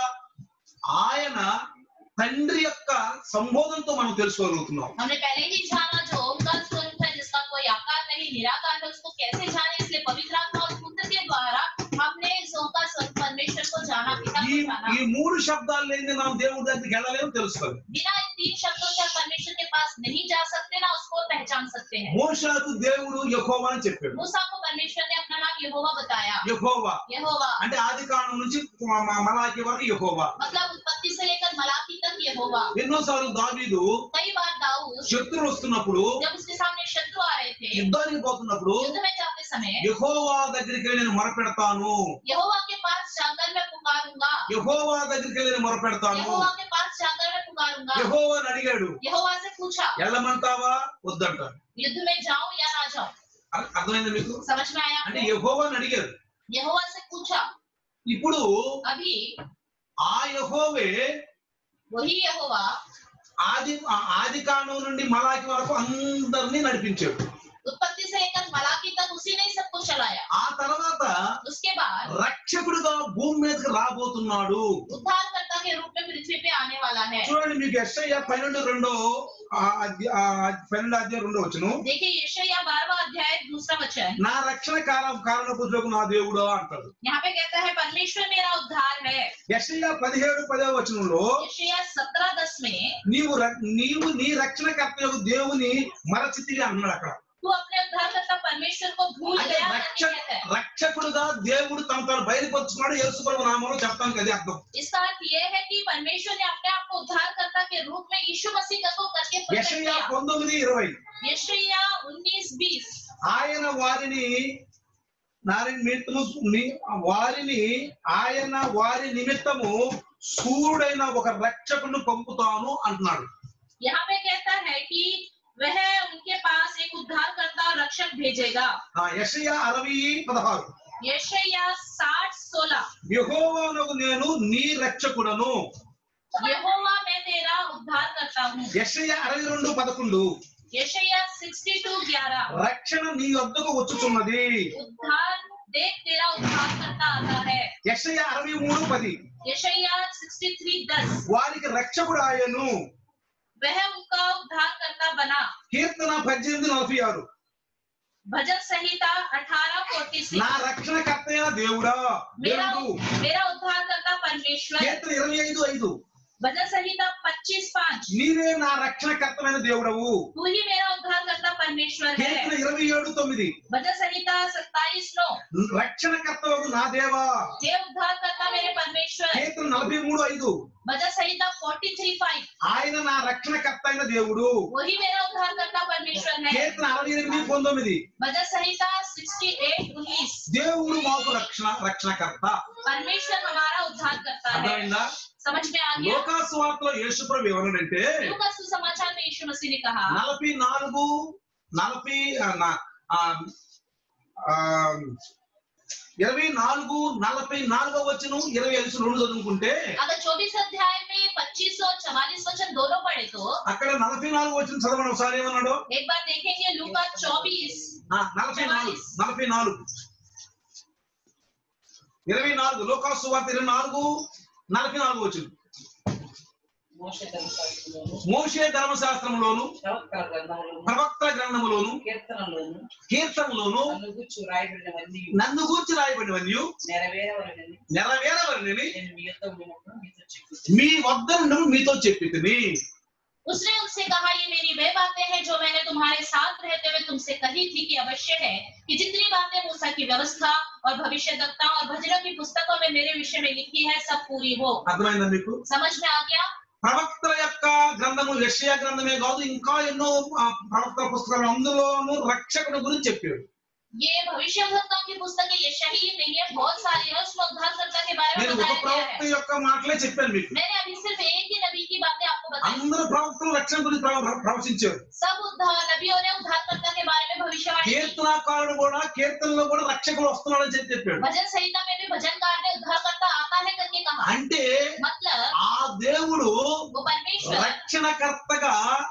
ఆయన తండ్రి యొక్క సంబోధనతో మనం తెలుసుకోగలుగుతున్నాం हमने पहले ही जाना जो ओंकार स्वरूप है जिसका कोई आकार नहीं निराकार है उसको कैसे जाने इसलिए पवित्र आत्मा और पुत्र के द्वारा हमने इस ओंकार स्वरूप परमेश्वर को जाना पिता ఈ को जाना ఈ మూడు శబ్దాలు లేని మనం దేవుడి దగ్గరికి వెళ్ళలేము తెలుసుకోవాలి बिना इन तीन शब्दों के हम परमेश्वर के पास नहीं जा सकते ना उसको पहचान सकते हैं మోషాకు దేవుడు యహోవా అని చెప్పాడు मूसा को परमेश्वर ने अपना नाम यहोवा बताया యహోవా यहोवा అంటే ఆది కాండం నుంచి మ- మ- మలాకి వరకు యహోవా मतलब उत्पत्ति से लेकर मलाकी तक यहोवा ఎన్నోసార్లు దావీదు कई बार दाऊद శత్రువులు వస్తున్నప్పుడు जब उसके सामने शत्रु आ रहे थे యుద్ధానికి పోతున్నప్పుడు युद्ध में जाते समय యహోవా దగ్గరికి వెళ్ళి నేను మొరపెడతాను यहोवा के पास जाकर मैं पुकारूंगा యహోవా దగ్గరికి వెళ్ళి నేను మొరపెడతాను यहोवा के पास जाकर मैं पुकारूंगा యహోవా అని అడిగాడు यहोवा से पूछा వెళ్ళమంటావా వద్దంటాడు युद्ध में जाऊं या ना जाऊं అర్- అర్థమైంది మీకు समझ में आया అంటే आपको? యహోవా అని అడిగారు यहोवा से पूछा ఇప్పుడు अभी ఆ యహోవే वही यहोवा ఆది ఆ ఆది కాండం నుండి మలాకి వరకు అందరినీ నడిపించాడు उत्पत्ति से लेकर मलाकी तक उसी ने ही सबको चलाया ఆ తర్వాత उसके बाद రక్షకుడుగా భూమి మీదకి రాబోతున్నాడు उद्धारकर्ता के रूप में पृथ्वी पे आने वाला है చూడండి మీకు ఎస్ఐ పన్నెండు రెండో ఆ అధ్య- ఆ పన్నెండు అధ్యాయం రెండో వచ్చును देखिए यशया बारहवा अध्याय दूसरा वचन నా రక్షణ కారణ కారణ పుత్రులకు నా దేవుడు అంటాడు यहाँ पे कहता है परमेश्वर मेरा उद्धार है యెషయా పదిహేడు పదవ వచనంలో यशया सत्रह दस में నీవు ర- నీవు నీ రక్షణ కర్త దేవుని మరచితివి అన్నాడు అక్కడ तू अपने उद्धारकर्ता परमेश्वर को भूल అంటే गया రక్ష करके कहता है రక్షకుడుగా దేవుడు తన తను బయలుపరుచుకున్నాడు యేసుప్రభు నామంలో చెప్తానికి అది అర్థం इसका अर्थ यह है कि परमेश्वर ने अपने आप को उद्धारकर्ता के रूप में यीशु मसीह का को करके प्रकट యెషయా किया పంతొమ్మిది ఇరవై यशया उन्नीस बीस ఆయన వారిని నారి నిమిత్తము ని- వారిని ఆయన వారి నిమిత్తము సూర్యుడైన ఒక రక్షకుడు పంపుతాను అంటున్నాడు यहाँ पे कहता है कि वह उनके पास एक उद्धारकर्ता और रक्षक भेजेगा ఆ యెషయా అరవై పదహారు यशया साठ सोलह యెహోవానకు నేను నీ రక్షకుడను यहोवा मैं तेरा उद्धार करता हूँ యెషయా అరవై రెండు పదకొండు यशया सिक्सटी टू ग्यारह రక్షణ నీ వద్దకు వచ్చుచున్నది उद्धार देख तेरा उद्धार करता आता है యెషయా అరవై మూడు పది यशया सिक्सटी थ्री दस వారికి రక్షకుడు ఆయను वह उनका उद्धार करता बना కీర్తన పద్దెనిమిది నలభై ఆరు भजन संहिता अठारह फोर्टी నా सिक्स రక్షణకర్త అయిన దేవుడా मेरा దేవుడు मेरा उद्धार करता परमेश्वर కీర్తన ఇరవై ఐదు ఐదు भजन संहिता पच्चीस पाँच నీవే నా రక్షణకర్తమైన దేవుడవు तू ही मेरा उद्धार करता परमेश्वर కీర్తన है ఇరవై ఏడు తొమ్మిది भजन संहिता सत्ताईस नौ రక్షణకర్తవు నా దేవా हे उद्धार करता मेरे परमेश्वर కీర్తన నలభై మూడు ఐదు भजन संहिता फोर्टी थ्री फाइव ఆయన నా రక్షణకర్త అయిన దేవుడు वही मेरा उद्धार करता परमेश्वर है కీర్తన అరవై ఎనిమిది పంతొమ్మిది भजन संहिता सिक्सटी एट उन्नीस దేవుడు మాకు రక్షణ రక్షణకర్త परमेश्वर हमारा उद्धार करता है అర్థమైందా समझ में आ गया లోకాసు వార్తలో యేసుప్రభు ఏమన్నాడంటే लूका सुसमाचार में यीशु मसीह ने कहा నలభై నాలుగు నలభై ఆ, నా- ఆ, ఆ, ఇరవై నాలుగు నలభై నాలుగో వచనం ఇరవై ఐదు రెండు చదువుకుంటే अगर चौबीस अध्याय में पच्चीस और चवालीस वचन दोनों पढ़े तो అక్కడ నలభై నాలుగు వచ్చిన చదవండి ఒకసారి ఏమన్నాడు एक बार देखेंगे लूका चौबीस ఆ, నలభై నాలుగు నలభై నాలుగు ఇరవై నాలుగు లోకాసు వార్త ఇరవై నాలుగు నలభై నాలుగు వచ్చింది మోష ధర్మశాస్త్రంలోను మోషే ధర్మశాస్త్రంలోను ప్రవక్తల గ్రంథములోను ప్రవక్త గ్రంథములోను కీర్తనలోను కీర్తనలోను నన్ను గుర్చి రాయబడినవన్నీ నన్ను గూర్చి రాయబడినవన్నీ నెరవేరవలనని నెరవేరవలని నేను మీ యొక్క ఉన్నప్పుడు మీతో చెప్తున్నాను మీ వద్ద నుండి మీతో చెప్పి उसने उनसे कहा ये मेरी वे बातें हैं जो मैंने तुम्हारे साथ रहते हुए तुमसे कही थी कि अवश्य है कि जितनी बातें मूसा की व्यवस्था और भविष्य और भजनों की पुस्तकों में मेरे विषय में लिखी है सब पूरी हो అర్థమైందా మీకు समझ में आ गया ప్రవక్తల యొక్క గ్రంథము యెషయా గ్రంథమే కాదు ఇంకా ఎన్నో ఆ, ప్రవక్తల పుస్తకాలు అందులోను రక్షకుడు గురించి చెప్పాడు ये भविष्य की पुस्तक ये शही नहीं है बहुत सारी है उसमें उद्धारकर्ता के बारे में నేను ఒక बताया गया ప్రవక్త है యొక్క మాటలే చెప్పాను మీకు मैंने अभी सिर्फ एक ही नबी की बातें आपको बताई అందరూ ప్రవక్తలు రక్షణ గురించి ప్రవ- ప్రవచించారు सब उद्धार नबियों ने उद्धारकर्ता के बारे में भविष्यवाणी की కీర్తనాకారుడు కూడా కీర్తనలో కూడా రక్షకుడు వస్తున్నాడని చెప్పి చెప్పాడు भजन संहिता में भी भजनकार ने उद्धारकर्ता आता है करके कहा అంటే मतलब ఆ దేవుడు वो परमेश्वर రక్షణకర్తగా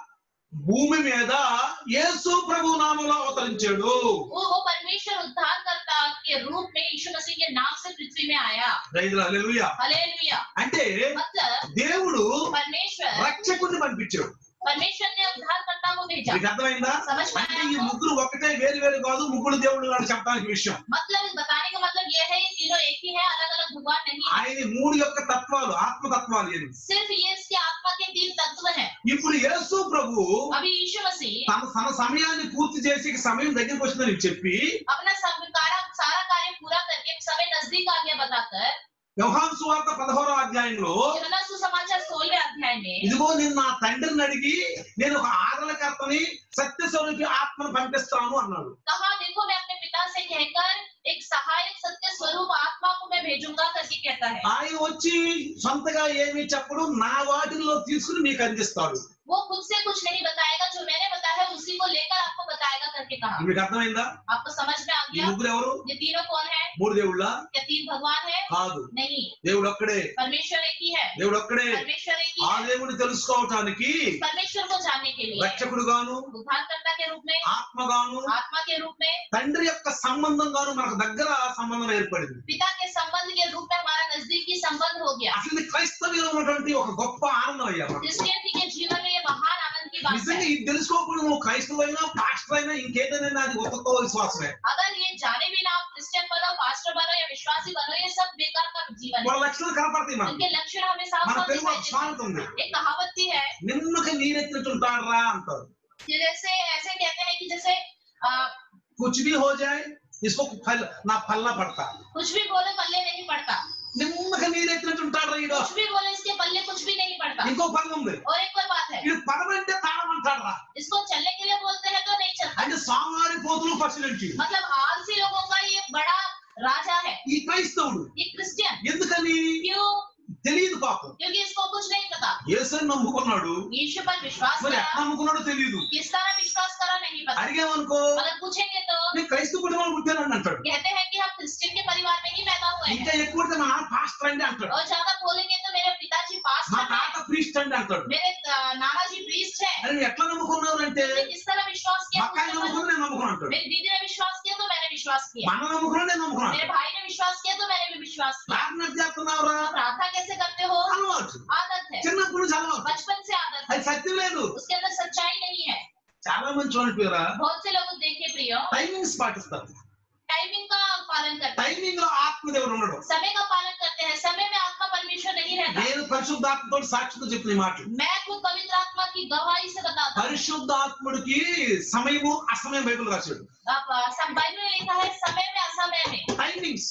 భూమి మీద యేసు ప్రభు నామంలో అవతరించాడు वो वो परमेश्वर उद्धारकर्ता के रूप में यीशु मसीह के नाम से पृथ्वी में आया రైతులు హల్లెలూయా हालेलुया అంటే मतलब దేవుడు परमेश्वर రక్షకుడిని పంపించాడు परमेश्वर ने उद्धारकर्ता को भेजा మీకు అర్థమైందా समझ में అంటే आया ఈ आपको? ముగ్గురు ఒకటే వేరు వేరు కాదు ముగ్గురు దేవుడు అని చెప్పడానికి విషయం मतलब इस बताने का मतलब ये है ये तीनों एक ही है अलग अलग भगवान नहीं है ఆయన మూడు యొక్క తత్వాలు ఆత్మతత్వాలు అని सिर्फ ये इसके आत्मा के तीन तत्व हैं ఇప్పుడు యేసు ప్రభు अभी यीशु मसीह తన తన సమయాన్ని పూర్తి చేసి ఇక సమయం దగ్గరికి వచ్చిందని చెప్పి अपना सब सारा सारा कार्य पूरा करके समय नजदीक आ गया बताकर వ్యవహార సువార్త పదహారో అధ్యాయంలో యోనా సుసమాచాर सोलहवें अध्याय में ఇదిగో నేను నా తండ్రిని అడిగి నేను ఒక ఆదరణకర్తని సత్యస్వరూపి ఆత్మను పంపిస్తాను అన్నాడు कहा देखो मैं अपने पिता से कहकर एक सहायक सत्य स्वरूप आत्मा को मैं भेजूंगा करके कहता है ఆయన వచ్చి సొంతగా ఏమీ చెప్పడు నా వాటిల్లో తీసుకుని మీకు అందిస్తాడు वो खुद से कुछ नहीं बताएगा जो मैंने बताया है उसी को लेकर आपको बताएगा करके कहा మీకు అర్థమైందా आपको समझ में आ ఈ गया ముగ్గురు ఎవరు ये तीनों कौन है మూడు దేవుళ్ళ क्या तीन भगवान है కాదు नहीं దేవుడు ఒక్కడే परमेश्वर एक ही है దేవుడు ఒక్కడే परमेश्वर एक ही ఆ है దేవుడిని తెలుసుకోవటానికి परमेश्वर को जानने के लिए రక్షకుడు గాను उद्धारकर्ता के रूप में ఆత్మగాను आत्मा के रूप में తండ్రి యొక్క సంబంధం గాను మనకు దగ్గర సంబంధం ఏర్పడింది पिता के संबंध के रूप में हमारा नजदीकी संबंध हो गया అసలు ఇది క్రైస్తవ్యంలో ఉన్నటువంటి ఒక గొప్ప ఆనందం అయ్యా మనకు. क्रिश्चियनिटी के जीवन में ये महान आनंद की बात నిజంగా है ఇది తెలుసుకోకుండా నువ్వు క్రైస్తవైనా పాస్టర్ అయినా ఇంకేదైనా అది ఒక గొప్ప విశ్వాసమే अगर ये जाने बिना आप क्रिश्चियन बनो पास्टर बनो या विश्वासी बनो ये सब बेकार का जीवन है వాళ్ళ లక్షణాలు కనపడతాయి మనకు इनके लक्षण हमें साफ మన साफ తెలుగు दिखाई देते సామెత ఉంది हैं एक कहावत भी है నిమ్మకి నీరెత్తుతుంటారా అంటారు कि जैसे ऐसे कहते हैं कि जैसे आ, कुछ भी हो जाए इसको फल ना फलना पड़ता कुछ भी बोले पल्ले नहीं पड़ता నిమ్మకి నీరెత్తినట్టుంటాడు ఈడు कुछ भी बोले इसके पल्ले कुछ भी नहीं पड़ता ఇంకో పదం ఉంది और एक और बात है ఇది పదం అంటే తాళం అంటాడరా इसको चलने के लिए बोलते हैं तो नहीं चलता అంటే సామారి పోతులు పసినట్టు मतलब आलसी लोगों का ये बड़ा राजा है ఈ క్రైస్తవుడు ये क्रिश्चियन ఎందుకని क्यों తెలియదు పాపం क्योंकि इसको कुछ नहीं पता యేసుని నమ్ముకున్నాడు यीशु पर विश्वास మరి करा ఎట్లా నమ్ముకున్నాడో తెలియదు किस तरह विश्वास करा नहीं पता అడిగామనుకో अगर पूछेंगे तो నేను క్రైస్తవ కుటుంబంలో పుట్టానని అంటాడు कहते हैं कि हम क्रिश्चियन के परिवार में ही पैदा हुए ఇంకా हैं ఎక్కువ మా పాస్టర్ అండి అంటాడు और ज्यादा बोलेंगे तो मेरे पिताजी पास మా है తాత ప్రీస్ట్ అండి అంటాడు मेरे अ, नाना जी प्रीस्ट है అని నువ్వు ఎట్లా నమ్ముకున్నావు అంటే तुमने किस तरह विश्वास किया మా అక్క तुमने बोला, నమ్ముకుని నేను నమ్ముకుని అంటాడు मेरी दीदी ने विश्वास किया तो मैंने विश्वास किया మన నమ్ముకుని నేను నమ్ముకున్నాను मेरे भाई ने विश्वास किया तो मैंने भी विश्वास किया ప్రార్థన ఎట్లా చేస్తున్నావురా तो प्रार्थना कैसे करते हो అలవాటు आदत है చిన్నప్పుడు నుంచి అలవాటు बचपन से आदत है అది సత్యం లేదు उसके अंदर सच्चाई नहीं है చాలా మంది చూడండిపోయారా बहुत से लोग देखे प्रियो టైమింగ్స్ పాటిస్తారు टाइमिंग का पालन करते हैं టైమింగ్ లో ఆత్మదేవుడు ఉండడు समय का पालन करते हैं समय में आत्मा परमेश्वर नहीं रहता నేను పరిశుద్ధాత్మతో సాక్షితో చెప్పిన ఈ మాటలు मैं खुद पवित्र आत्मा की गवाही से बताता हूँ పరిశుద్ధాత్ముడికి సమయము అసమయం బైబిల్ రాశాడు आप अ, सब बाइबल में लिखा है समय में असमय में టైమింగ్స్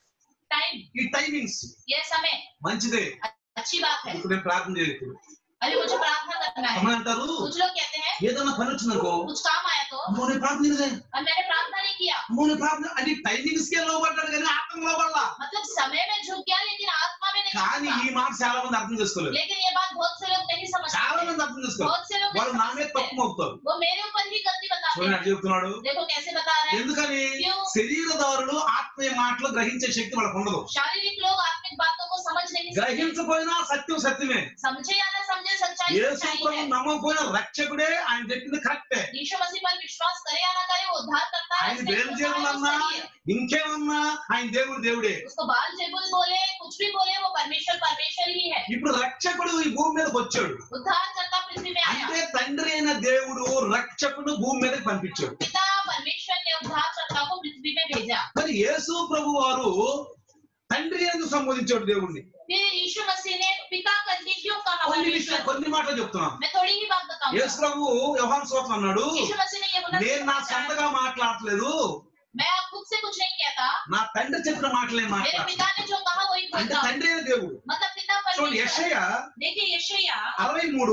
टाइम ఈ టైమింగ్స్ ये समय మంచిదే अच्छी बात है ఇప్పుడు నేను ప్రార్థన చేయలేదు ఇప్పుడు अभी मुझे प्रार्थना करना है అమ్మ అంటారు कुछ लोग कहते हैं ఏదైనా పని వచ్చిందనుకో कुछ काम आया तो అమ్మో నేను ప్రార్థన చేయలేదే और मैंने प्रार्थना नहीं किया అమ్మో నేను ప్రార్థన అంటే టైమింగ్స్ కే లోబడ్డాడు కానీ ఆత్మ లోబడలా मतलब समय में झुक गया लेकिन आत्मा में नहीं కానీ झुका ఈ మాట చాలా మంది అర్థం చేసుకోలేదు लेकिन ये बात बहुत से लोग नहीं చాలా समझते మంది అర్థం చేసుకోలేదు बहुत से लोग వాళ్ళు नहीं నా మీద समझते తప్పు మోపుతారు वो मेरे ऊपर ही गलती बताते చూడండి हैं అటు చెప్తున్నాడు देखो कैसे बता रहे हैं ఎందుకని क्यों? శరీరదారులు ఆత్మీయ మాటలు గ్రహించే శక్తి వాళ్ళకు ఉండదు शारीरिक लोग आत्मिक बातों को समझ नहीं सकते గ్రహించపోయినా సత్యం సత్యమే समझे या ना समझे सच्चाई యేసు सच्चाई ప్రభు है నమ్మకపోయిన రక్షకుడే ఆయన చెప్పింది కరెక్టే यीशु मसीह पर विश्वास करे या ना करे वो उद्धार करता है ఆయన उसने जो బేల్జియం कहा है वो అన్నా सही है ఇంకేమన్నా ఆయన దేవుడు దేవుడే उसको बाल जेबुल बोले कुछ भी बोले वो परमेश्वर परमेश्वर ही है ఇప్పుడు రక్షకుడు ఈ భూమి మీదకి వచ్చాడు उद्धार करता पृथ्वी में आया అంటే తండ్రి అయిన దేవుడు రక్షకుడు భూమి మీదకి పంపించాడు पिता परमेश्वर ने उद्धार करता को पृथ्वी में भेजा మరి యేసు ప్రభు వారు తండ్రి ఎందుకు సంబోధించాడు దేవుణ్ణి फिर यीशु मसीह ने पिता करके क्यों कहा కొన్ని విషయాలు परमेश्वर కొన్ని మాటలు చెప్తున్నాం मैं थोड़ी ही बात యేసు बताऊंगा ప్రభు వ్యవహార సోతం అన్నాడు यीशु मसीह ने ये बोला నేను నా సొంతగా మాట్లాడట్లేదు मैं खुद से कुछ नहीं कहता నా తండ్రి చెప్పిన మాటలే मेरे మాట్లాడు पिता ने जो कहा वही అంటే बोलता हूं। తండ్రి అయిన దేవుడు मतलब पिता చూడండి परमेश्वर యెషయ देखिए यशया అరవై మూడు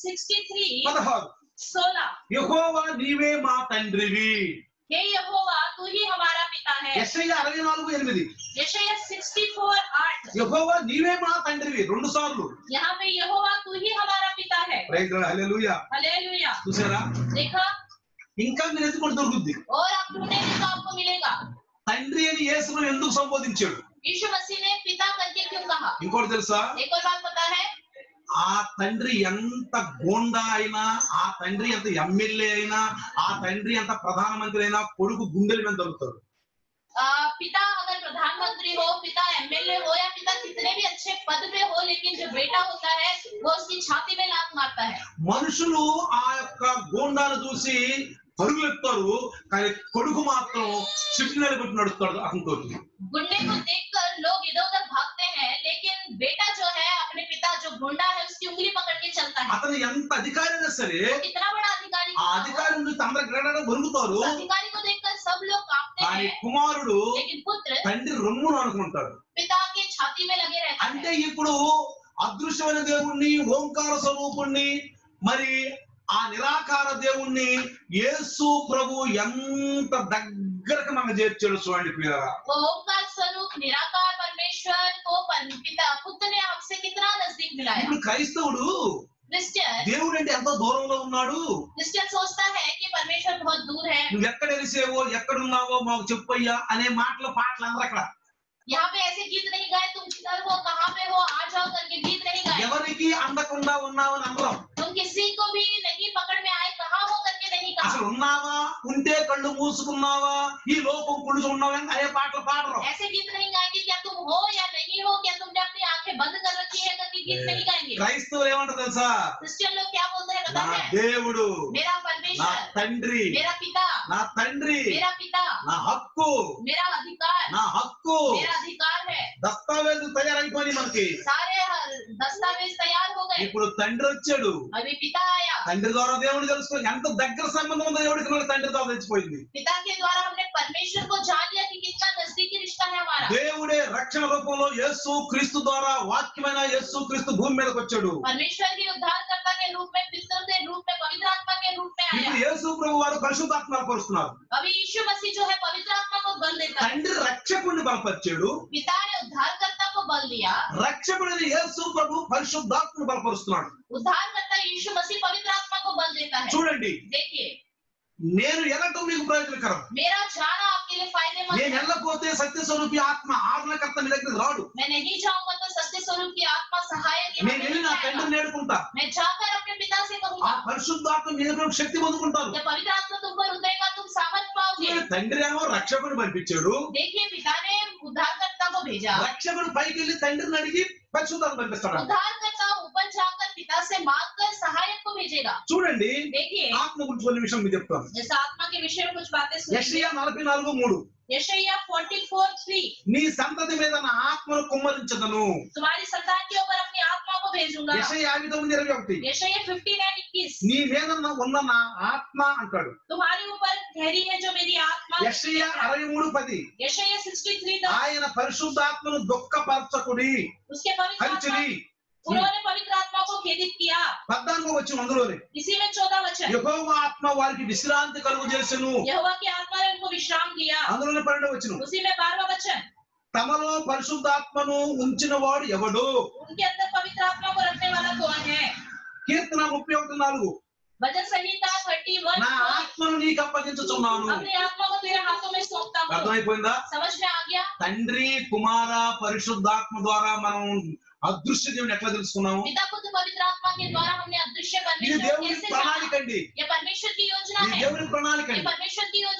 63 పదహారు 16 యెహోవా నీవే మా తండ్రివి हे यहोवा तू ही हमारा पिता है యెషయ అరవై నాలుగు ఎనిమిది यशया 64 8 యెహోవా నీవే మా తండ్రివి రెండు సార్లు यहाँ पे यहोवा तू ही हमारा पिता है హల్లెలూయా हालेलुया చూసారా देखा ఇంకా మీరు ఎందుకు దొరుకుద్ది और आप ढूंढेंगे तो आपको मिलेगा తండ్రి అని యేసును ఎందుకు సంబోధించాడు यीशु मसीह ने पिता करके क्यों कहा ఇంకోటి తెలుసా एक और बात पता है ఆ తండ్రి ఎంత గోండా అయినా ఆ తండ్రి ఎంత ఎమ్మెల్యే అయినా ఆ తండ్రి ఎంత ప్రధానమంత్రి అయినా కొడుకు గుండెల మీద దొరుకుతాడు आ, पिता अगर प्रधानमंत्री हो पिता एमएलए हो या पिता कितने भी अच्छे पद पे हो लेकिन जो बेटा होता है वो उसकी छाती में लात मारता है మనుషులు ఆ యొక్క గోండాను చూసి పరుగులెత్తారు కానీ కొడుకు మాత్రం చిట్టు నిలబెట్టి నడుస్తాడు అతనితో गुंडे को देखकर लोग इधर उधर भागते हैं लेकिन बेटा जो है अपने पिता जो गुंडा है उसकी उंगली पकड़ के चलता है అతను ఎంత అధికారి అయినా సరే वो कितना बड़ा अधिकारी ఆ क्यों ना हो, అధికారి నుంచి అందరు గ్రహణ దొరుకుతారు उस अधिकारी को देखकर सब लोग कांपते కానీ हैं కుమారుడు लेकिन पुत्र తండ్రి రొమ్మును అనుకుంటాడు पिता के छाती में लगे रहता అంటే है ఇప్పుడు అదృశ్యమైన దేవుణ్ణి ఓంకార స్వరూపుణ్ణి మరి ఆ నిరాకార దేవుణ్ణి యేసు ప్రభు ఎంత దగ్గరకు మనకు చేర్చాడు చూడండి ప్రియులారా वो ओंकार स्वरूप निराकार परमेश्वर को पर- पिता पुत्र ने हमसे कितना नजदीक मिलाया ఇప్పుడు క్రైస్తవుడు क्रिश्चियन దేవుడు అంటే ఎంతో దూరంలో ఉన్నాడు क्रिश्चियन सोचता है कि परमेश्वर बहुत दूर है నువ్వు ఎక్కడ వెలిసేవో ఎక్కడున్నావో మాకు చెప్పయ్యా అనే మాటలు పాటలు అందరూ అక్కడ यहाँ पे ऐसे गीत नहीं गाए तुम किधर हो कहाँ पे हो आ जाओ करके गीत नहीं गाए ఎవరికి అందకుండా ఉన్నావని అందరం तुम किसी को भी नहीं पकड़ में आए कहाँ हो करके नहीं कहा అసలు ఉన్నావా ఉంటే కళ్ళు మూసుకున్నావా ఈ లోపం కుళ్ళుచు ఉన్నావా అని అనే పాటలు పాడరు ऐसे गीत नहीं गाएंगे क्या तुम हो या नहीं हो क्या तुमने अपनी आंखें बंद कर रखी है करके गीत नहीं गाएंगे క్రైస్తవులు ఏమంటారు తెలుసా क्रिश्चियन लोग क्या बोलते हैं నా पता है దేవుడు मेरा నా परमेश्वर తండ్రి मेरा पिता నా తండ్రి मेरा पिता నా హక్కు मेरा अधिकार నా హక్కు मेरा अधिकार है దస్తావేజు తయారైపోయి మనకి सारे हर- दस्तावेज तैयार हो गए ఇప్పుడు తండ్రి వచ్చాడు अभी पिता आया తండ్రి ద్వారా దేవుడు తెలుసుకో ఎంత దగ్గర సంబంధం ఉందో దేవుడికి మనకి తండ్రి ద్వారా తెచ్చిపోయింది पिता के द्वारा हमने परमेश्वर को जान लिया कि कितना नजदीकी रिश्ता है हमारा దేవుడే రక్షణ రూపంలో యేసు క్రీస్తు ద్వారా వాక్యమైన యేసు క్రీస్తు భూమి మీదకి వచ్చాడు परमेश्वर ही उद्धारकर्ता के रूप में पितर के रूप में पवित्र आत्मा के रूप में ఇప్పుడు आया యేసు ప్రభు వారు పరిశుద్ధాత్మ పరుస్తున్నారు अभी यीशु मसीह जो है पवित्र आत्मा को बल देता है తండ్రి రక్షకుడిని బలపరిచాడు पिता ने उद्धारकर्ता को बल दिया రక్షకుడిని యేసు ప్రభు పరిశుద్ధాత్మను బలపరుస్తున్నాడు उद्धारकर्ता यीशु मसीह पवित्र आत्मा को बल देता है చూడండి देखिए నేను వెళ్ళటం మీకు ప్రయోజనకరం मेरा जाना आपके लिए फायदेमंद నేను है వెళ్ళకపోతే సత్య స్వరూపి ఆత్మ ఆదరణకర్త మీ దగ్గర రాడు मैं नहीं जाऊंगा तो सत्य स्वरूप की आत्मा सहायक यहाँ నేను వెళ్ళి नहीं నా आएगा। తండ్రిని నేడుకుంటా मैं जाकर अपने पिता से ఆ कहूंगा పరిశుద్ధాత్మ మీ దగ్గర శక్తి పొందుకుంటారు जब पवित्र आत्मा तुम पर उतरेगा तुम सामर्थ पाओगे తండ్రి ఏమో రక్షకుడు పంపించాడు देखिए पिता ने उद्धारकर्ता को भेजा రక్షకుడు పైకి వెళ్ళి తండ్రిని అడిగి పరిశుద్ధాత్మ పంపిస్తాడు उद्धारकर्ता ऊपर जाकर पिता से मांग कर सहायक को भेजेगा చూడండి देखिए ఆత్మ గురించి కొన్ని విషయం మీకు చెప్తాను इस आत्मा के विषय में कुछ बातें सुनिए యెషయా నలభై నాలుగు మూడు यशैया 44 3 నీ సంతతి మీద నా ఆత్మను కుమ్మరించదను तुम्हारी संतान के ऊपर अपनी आत्मा को भेजूंगा యెషయా యాభై తొమ్మిది ఇరవై ఒకటి यशैया 59 21 నీ మీద ఉన్న- ఉన్న నా ఆత్మ అంటాడు तुम्हारे ऊपर ठहरी है जो मेरी आत्मा యెషయా అరవై మూడు పది यशैया 63 दस ఆయన పరిశుద్ధాత్మను దుఃఖపరచకుడి उसके पवित्र आत्मा హరిచడి उन्होंने पवित्र आत्मा को खेदित किया పద్నాలుగో వచ్చి అందులోనే इसी में चौदह वचन యెహోవా ఆత్మ వారికి విశ్రాంతి కలుగు చేసెను यहोवा की आत्मा ने उनको विश्राम दिया అందులోనే పన్నెండో వచ్చును उसी में बारहवा वचन తమలో పరిశుద్ధాత్మను ఉంచిన వాడు ఎవడు उनके अंदर पवित्र आत्मा को रखने वाला कौन है కీర్తన ముప్పై ఒకటి నాలుగు भजन संहिता थर्टी वन నా ఆత్మను నీకు అప్పగించుచున్నాను अपने आत्मा को तेरे हाथों में सौंपता हूँ అర్థమైపోయిందా समझ में आ गया తండ్రి కుమార పరిశుద్ధాత్మ ద్వారా మనం అదృశ్య దేవుని ఎట్లా తెలుసుకున్నాము पिता पुत्र पवित्र आत्मा के द्वारा हमने अदृश्य ఇది परमेश्वर దేవుని कैसे ప్రణాళిక जाना అండి ये परमेश्वर की योजना ఇది है దేవుని ప్రణాళిక ये అండి परमेश्वर की योजना है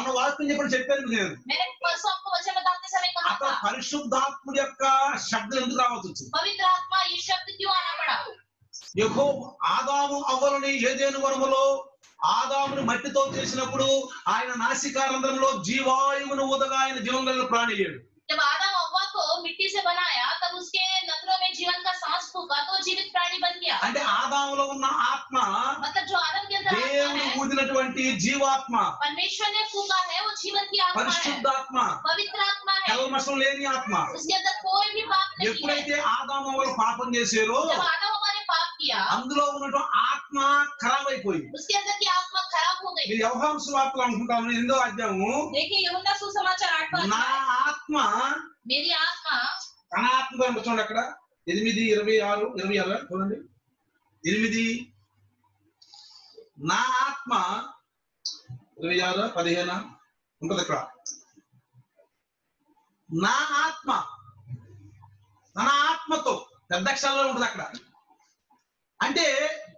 మొన్న వాక్యం చెప్పని చెప్పాను నేను मैंने परसों आपको वचन बताते समय कहा అక్కడ था పరిశుద్ధాత్ముడి యొక్క శబ్దం ఎందుకు రావాల్సి వచ్చింది पवित्र आत्मा ये शब्द क्यों आना पड़ा యెహో ఆదాము అవ్వలని ఏదేను వనములో ఆదాముని మట్టితో చేసినప్పుడు ఆయన నాసికారంధ్రంలో జీవాయువును ఊదగా ఆయన జీవం కలిగిన ప్రాణి అయ్యాడు जब आदम अव्वा को मिट्टी से बनाया तब उसके नथनों में जीवन का सांस फूका तो वो जीवित प्राणी बन गया అంటే ఆదాములో ఉన్న ఆత్మ मतलब जो आदम के अंदर आत्मा దేవుడు है ఊదినటువంటి జీవాత్మ परमेश्वर ने फूका है वो जीवन की आत्मा है పరిశుద్ధాత్మ पवित्र आत्मा है కల్మషం లేని ఆత్మ उसके अंदर कोई भी पाप नहीं है ఎప్పుడైతే ఆదాము వాళ్ళు పాపం చేశారో जब आदम हमारे पाप किया అందులో ఉన్నటువంటి ఆత్మ ఖరాబ్ అయిపోయింది उसके अंदर की आत्मा खराब हो गई ఇది వ్యవహాంశ వార్తలు అనుకుంటాము ఎనిమిదో అధ్యాయము देखिए यहुन्ना सुसमाचार आठवां నా अध्याय, ఆత్మ मेरी आत्मा తన ఆత్మ కనుక చూడండి అక్కడ ఎనిమిది ఇరవై ఆరు ఇరవై ఆరు చూడండి ఎనిమిది నా ఆత్మ ఇరవై ఆరు పదిహేను ఉంటది అక్కడ నా ఆత్మ తన ఆత్మతో పెద్ద అక్షరాల్లో ఉంటది అక్కడ అంటే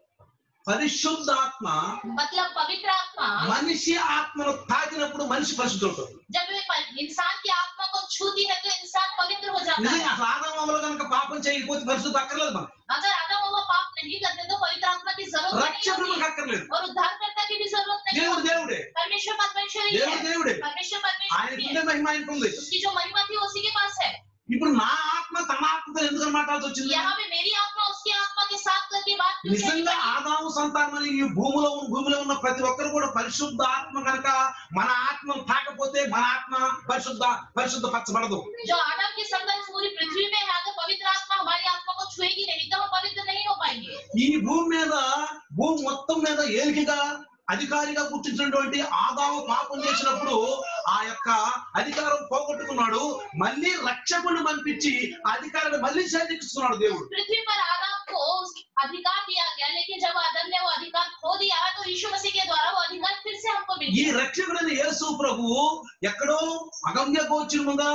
పరిశుద్ధాత్మ मतलब पवित्र आत्मा మనిషి ఆత్మను తాకినప్పుడు మనిషి పరిశుద్ధుడు जब वे प- इंसान की आत्मा को छूती है तो इंसान पवित्र हो जाता నిజంగా है అసలు ఆదామములు కనుక పాపం చేయకపోతే పరిశుద్ధ అక్కర్లేదు మనం अगर आदम वो पाप नहीं करते तो पवित्र आत्मा की जरूरत नहीं రక్షకుడు होती అక్కర్లేదు और उद्धारकर्ता की भी जरूरत नहीं దేవుడు होती దేవుడే परमेश्वर परमेश्वर ही దేవుడు है దేవుడే परमेश्वर ఆయన परमेश्वर ही ఉండే है మహిమ ఆయనకు ఉంది उसकी जो महिमा थी वो उसी के पास है ఇప్పుడు నా ఆత్మ తన ఆత్మతో ఎందుకు మాట్లాడాల్సి వచ్చింది यहाँ पे मेरी आत्मा उसकी आत्मा के साथ करके बात क्यों कहनी నిజంగా पड़ी? ఆదాము సంతానం ఈ భూమిలో ఉన్న భూమిలో ఉన్న ప్రతి ఒక్కరు కూడా పరిశుద్ధ ఆత్మ కనుక మన ఆత్మను తాకపోతే మన ఆత్మ పరిశుద్ధ పరిశుద్ధ పరచబడదు जो आदम की संतान इस पूरी पृथ्वी में है अगर पवित्र आत्मा हमारी आत्मा को छुएगी नहीं तो हम पवित्र नहीं हो पाएंगे ఈ భూమి మీద భూమి మొత్తం మీద ఏలికగా అధికారిగా గుర్తించినటువంటి ఆదాము పాపం చేసినప్పుడు ఆ యొక్క అధికారం పోగొట్టుకున్నాడు మళ్ళీ రక్షకుడిని పంపించి ఆ అధికారాన్ని మళ్ళీ చేజిస్తున్నాడు దేవుడు पृथ्वी पर आदम को अधिकार दिया गया लेकिन जब आदम ने वो अधिकार खो दिया तो यीशु मसीह के द्वारा वो अधिकार फिर से हमको मिल ఈ गया రక్షకుడైన యేసు ప్రభువు ఎక్కడో అగమ్య గోచరముగా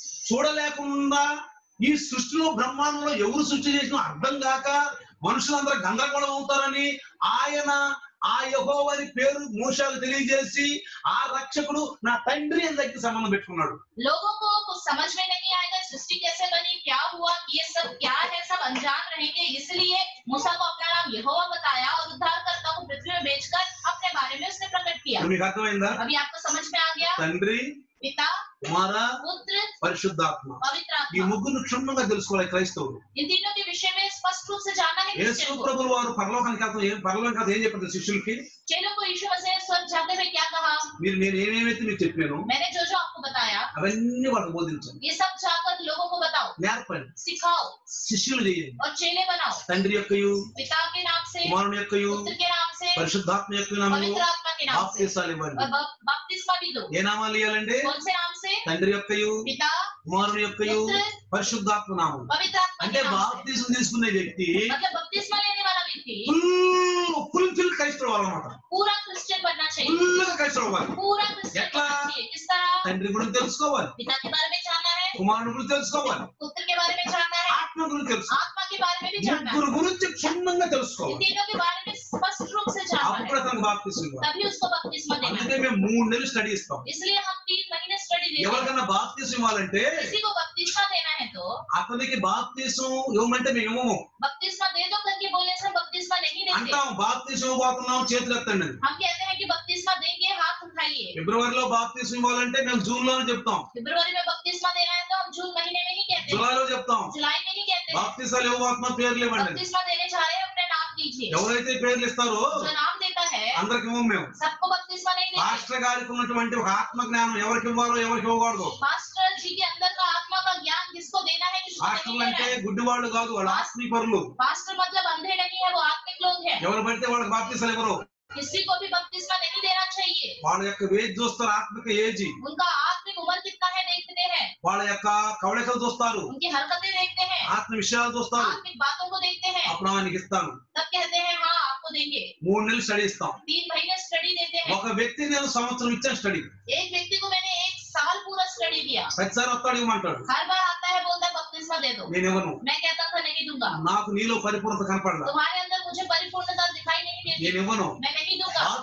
చూడలేకుండా ఈ సృష్టిలో బ్రహ్మాండంలో ఎవరు సృష్టి చేసినా అర్థం కాక మనుషులందరూ గందరగోళం అవుతారని ఆయన ఆ యహోవని పేరు మోషాలు తెలియజేసి ఆ రక్షకుడు నా తండ్రి అని దగ్గర సంబంధం పెట్టుకున్నాడు लोगों को कुछ समझ में नहीं आएगा सृष्टि कैसे बनी क्या हुआ ये सब क्या है सब अनजान रहेंगे इसलिए मूसा को अपना नाम यहोवा बताया और उद्धारकर्ता को पृथ्वी में बेचकर अपने बारे में उसने प्रकट किया ఇప్పుడు మీకు అర్థమైందా अभी आपको समझ में आ गया తండ్రి पिता కుమార पुत्र పరిశుద్ధాత్మ पवित्र ఈ आत्मा ముగ్గురు క్షుణ్ణంగా తెలుసుకోవాలి క్రైస్తవులు इन तीनों के विषय में स्पष्ट रूप से जानना है యేసు क्रिश्चियन को ప్రభులు వారు పరలోకానికి వెళ్తాం ఏం పరలోకానికి వెళ్తాం ఏం చెప్పారు శిష్యులకి चेलों को यीशु मसीह ने स्वर्ग जाते हुए क्या कहा మీరు నేను ఏమేమైతే మీకు చెప్పాను मैंने जो जो आपको बताया అవన్నీ వాళ్ళకి బోధించండి ये सब जाकर लोगों को बताओ నేర్పండి सिखाओ శిష్యులు చేయండి और चेले बनाओ తండ్రి యొక్కయు पिता के नाम से కుమారుని యొక్కయు पुत्र के नाम से పరిశుద్ధాత్మ యొక్క నామము पवित्र आत्मा के नाम से బాప్తీసాలు ఇవ్వండి और बप- बपतिस्मा भी दो ఏ నామాలు ఇవ్వాలండి कौन से नाम से తండ్రి యొక్కయు पिता కుమారుని యొక్కయు पुत्र పరిశుద్ధాత్మ నామం पवित्र आत्मा అంటే के नाम से బాప్తీసం తీసుకునే వ్యక్తి मतलब बपतिस्मा लेने वाला व्यक्ति ఫుల్ ఫుల్ ఫుల్ క్రైస్తవుడు అన్నమాట पूरा क्रिश्चियन बनना चाहिए ఫుల్ గా క్రైస్తవుడు అవ్వాలి पूरा क्रिश्चियन ఎట్లా? बनना चाहिए किस तरह తండ్రి గురించి తెలుసుకోవాలి पिता के बारे में जानना है కుమారుని గురించి తెలుసుకోవాలి पुत्र के बारे में जानना है ఆత్మ గురించి తెలుసుకోవాలి आत्मा के बारे में भी जानना है ముగ్గురు గురించి క్షుణ్ణంగా इन తెలుసుకోవాలి तीनों के बारे में स्पष्ट रूप से जानना అప్పుడు है అతనికి బాప్తీసం ఇవ్వాలి तभी उसको बपतिस्मा देना అందుకే है మేము మూడు నెలలు స్టడీ ఇస్తాం इसलिए हम तीन महीने स्टडी देते हैं ఎవరికన్నా బాప్తీసం ఇవ్వాలంటే किसी को बपतिस्मा देना है तो అతనికి బాప్తీసం ఇవ్వమంటే మేము ఇవ్వము बपतिस्मा दे दो करके बोलने से बपतिस्मा नहीं देते అంటాం బాప్తీసం ఇవ్వబోతున్నాం చేతులు ఎత్తండి అని. हम कहते हैं कि बपतिस्मा देंगे हाथ उठाइए ఫిబ్రవరిలో బాప్తీసం ఇవ్వాలంటే మేము జూన్ లోనే చెప్తాం फरवरी में बपतिस्मा देना है तो हम जून महीने में ही कहते हैं జులైలో చెప్తాం जुलाई में ही कहते हैं బాప్తీసాలు ఇవ్వబోతున్నాం పేర్లు ఇవ్వండి అని. बपतिस्मा देने जा रहे हैं अपने नाम दीजिए ఎవరైతే పేర్లు ఇస్తారో जो नाम देता है అందరికి ఇవ్వం మేము सबको बपतिस्मा नहीं देते మాస్టర్ గారికి ఉన్నటువంటి ఒక ఆత్మ జ్ఞానం ఎవరికి ఇవ్వాలో ఎవరికి ఇవ్వకూడదు मास्टर जी के अंदर का आत्मा का ज्ञान किसको देना है किसको नहीं మాస్టర్లు देना అంటే है గుడ్డి వాళ్ళు కాదు వాళ్ళు ఆత్మీయ పరులు मास्टर मतलब अंधे नहीं है वो आत्मिक लोग हैं ఎవరు పడితే వాళ్ళకి బాప్తీసాలు ఇవ్వరు किसी को भी बपतिस्मा नहीं देना चाहिए వాళ్ళ యొక్క వేజ్ చూస్తారు ఆత్మిక ఏజీ उनका आत्मिक उम्र कितना है देखते हैं వాళ్ళ యొక్క కవళికలు చూస్తారు उनकी हरकतें देखते हैं ఆత్మ విషయాలు చూస్తారు आत्मिक बातों को देखते हैं అప్పుడు ఆయనకి ఇస్తాను तब कहते हैं हाँ आपको देंगे మూడు నెలలు స్టడీ ఇస్తాం तीन महीने स्टडी देते हैं ఒక వ్యక్తి నేను సంవత్సరం ఇచ్చాను స్టడీ एक व्यक्ति को मैंने एक साल पूरा स्टडी दिया ప్రతిసారి వస్తాడు ఇవ్వమంటాడు हर बार आता है बोलता है बपतिस्मा दे दो నేను ఇవ్వను मैं कहता था नहीं दूंगा నాకు నీలో పరిపూర్ణత కనపడలా तुम्हारे अंदर मुझे परिपूर्णता दिखाई नहीं देती నేను ఇవ్వను मैं नहीं दूंगा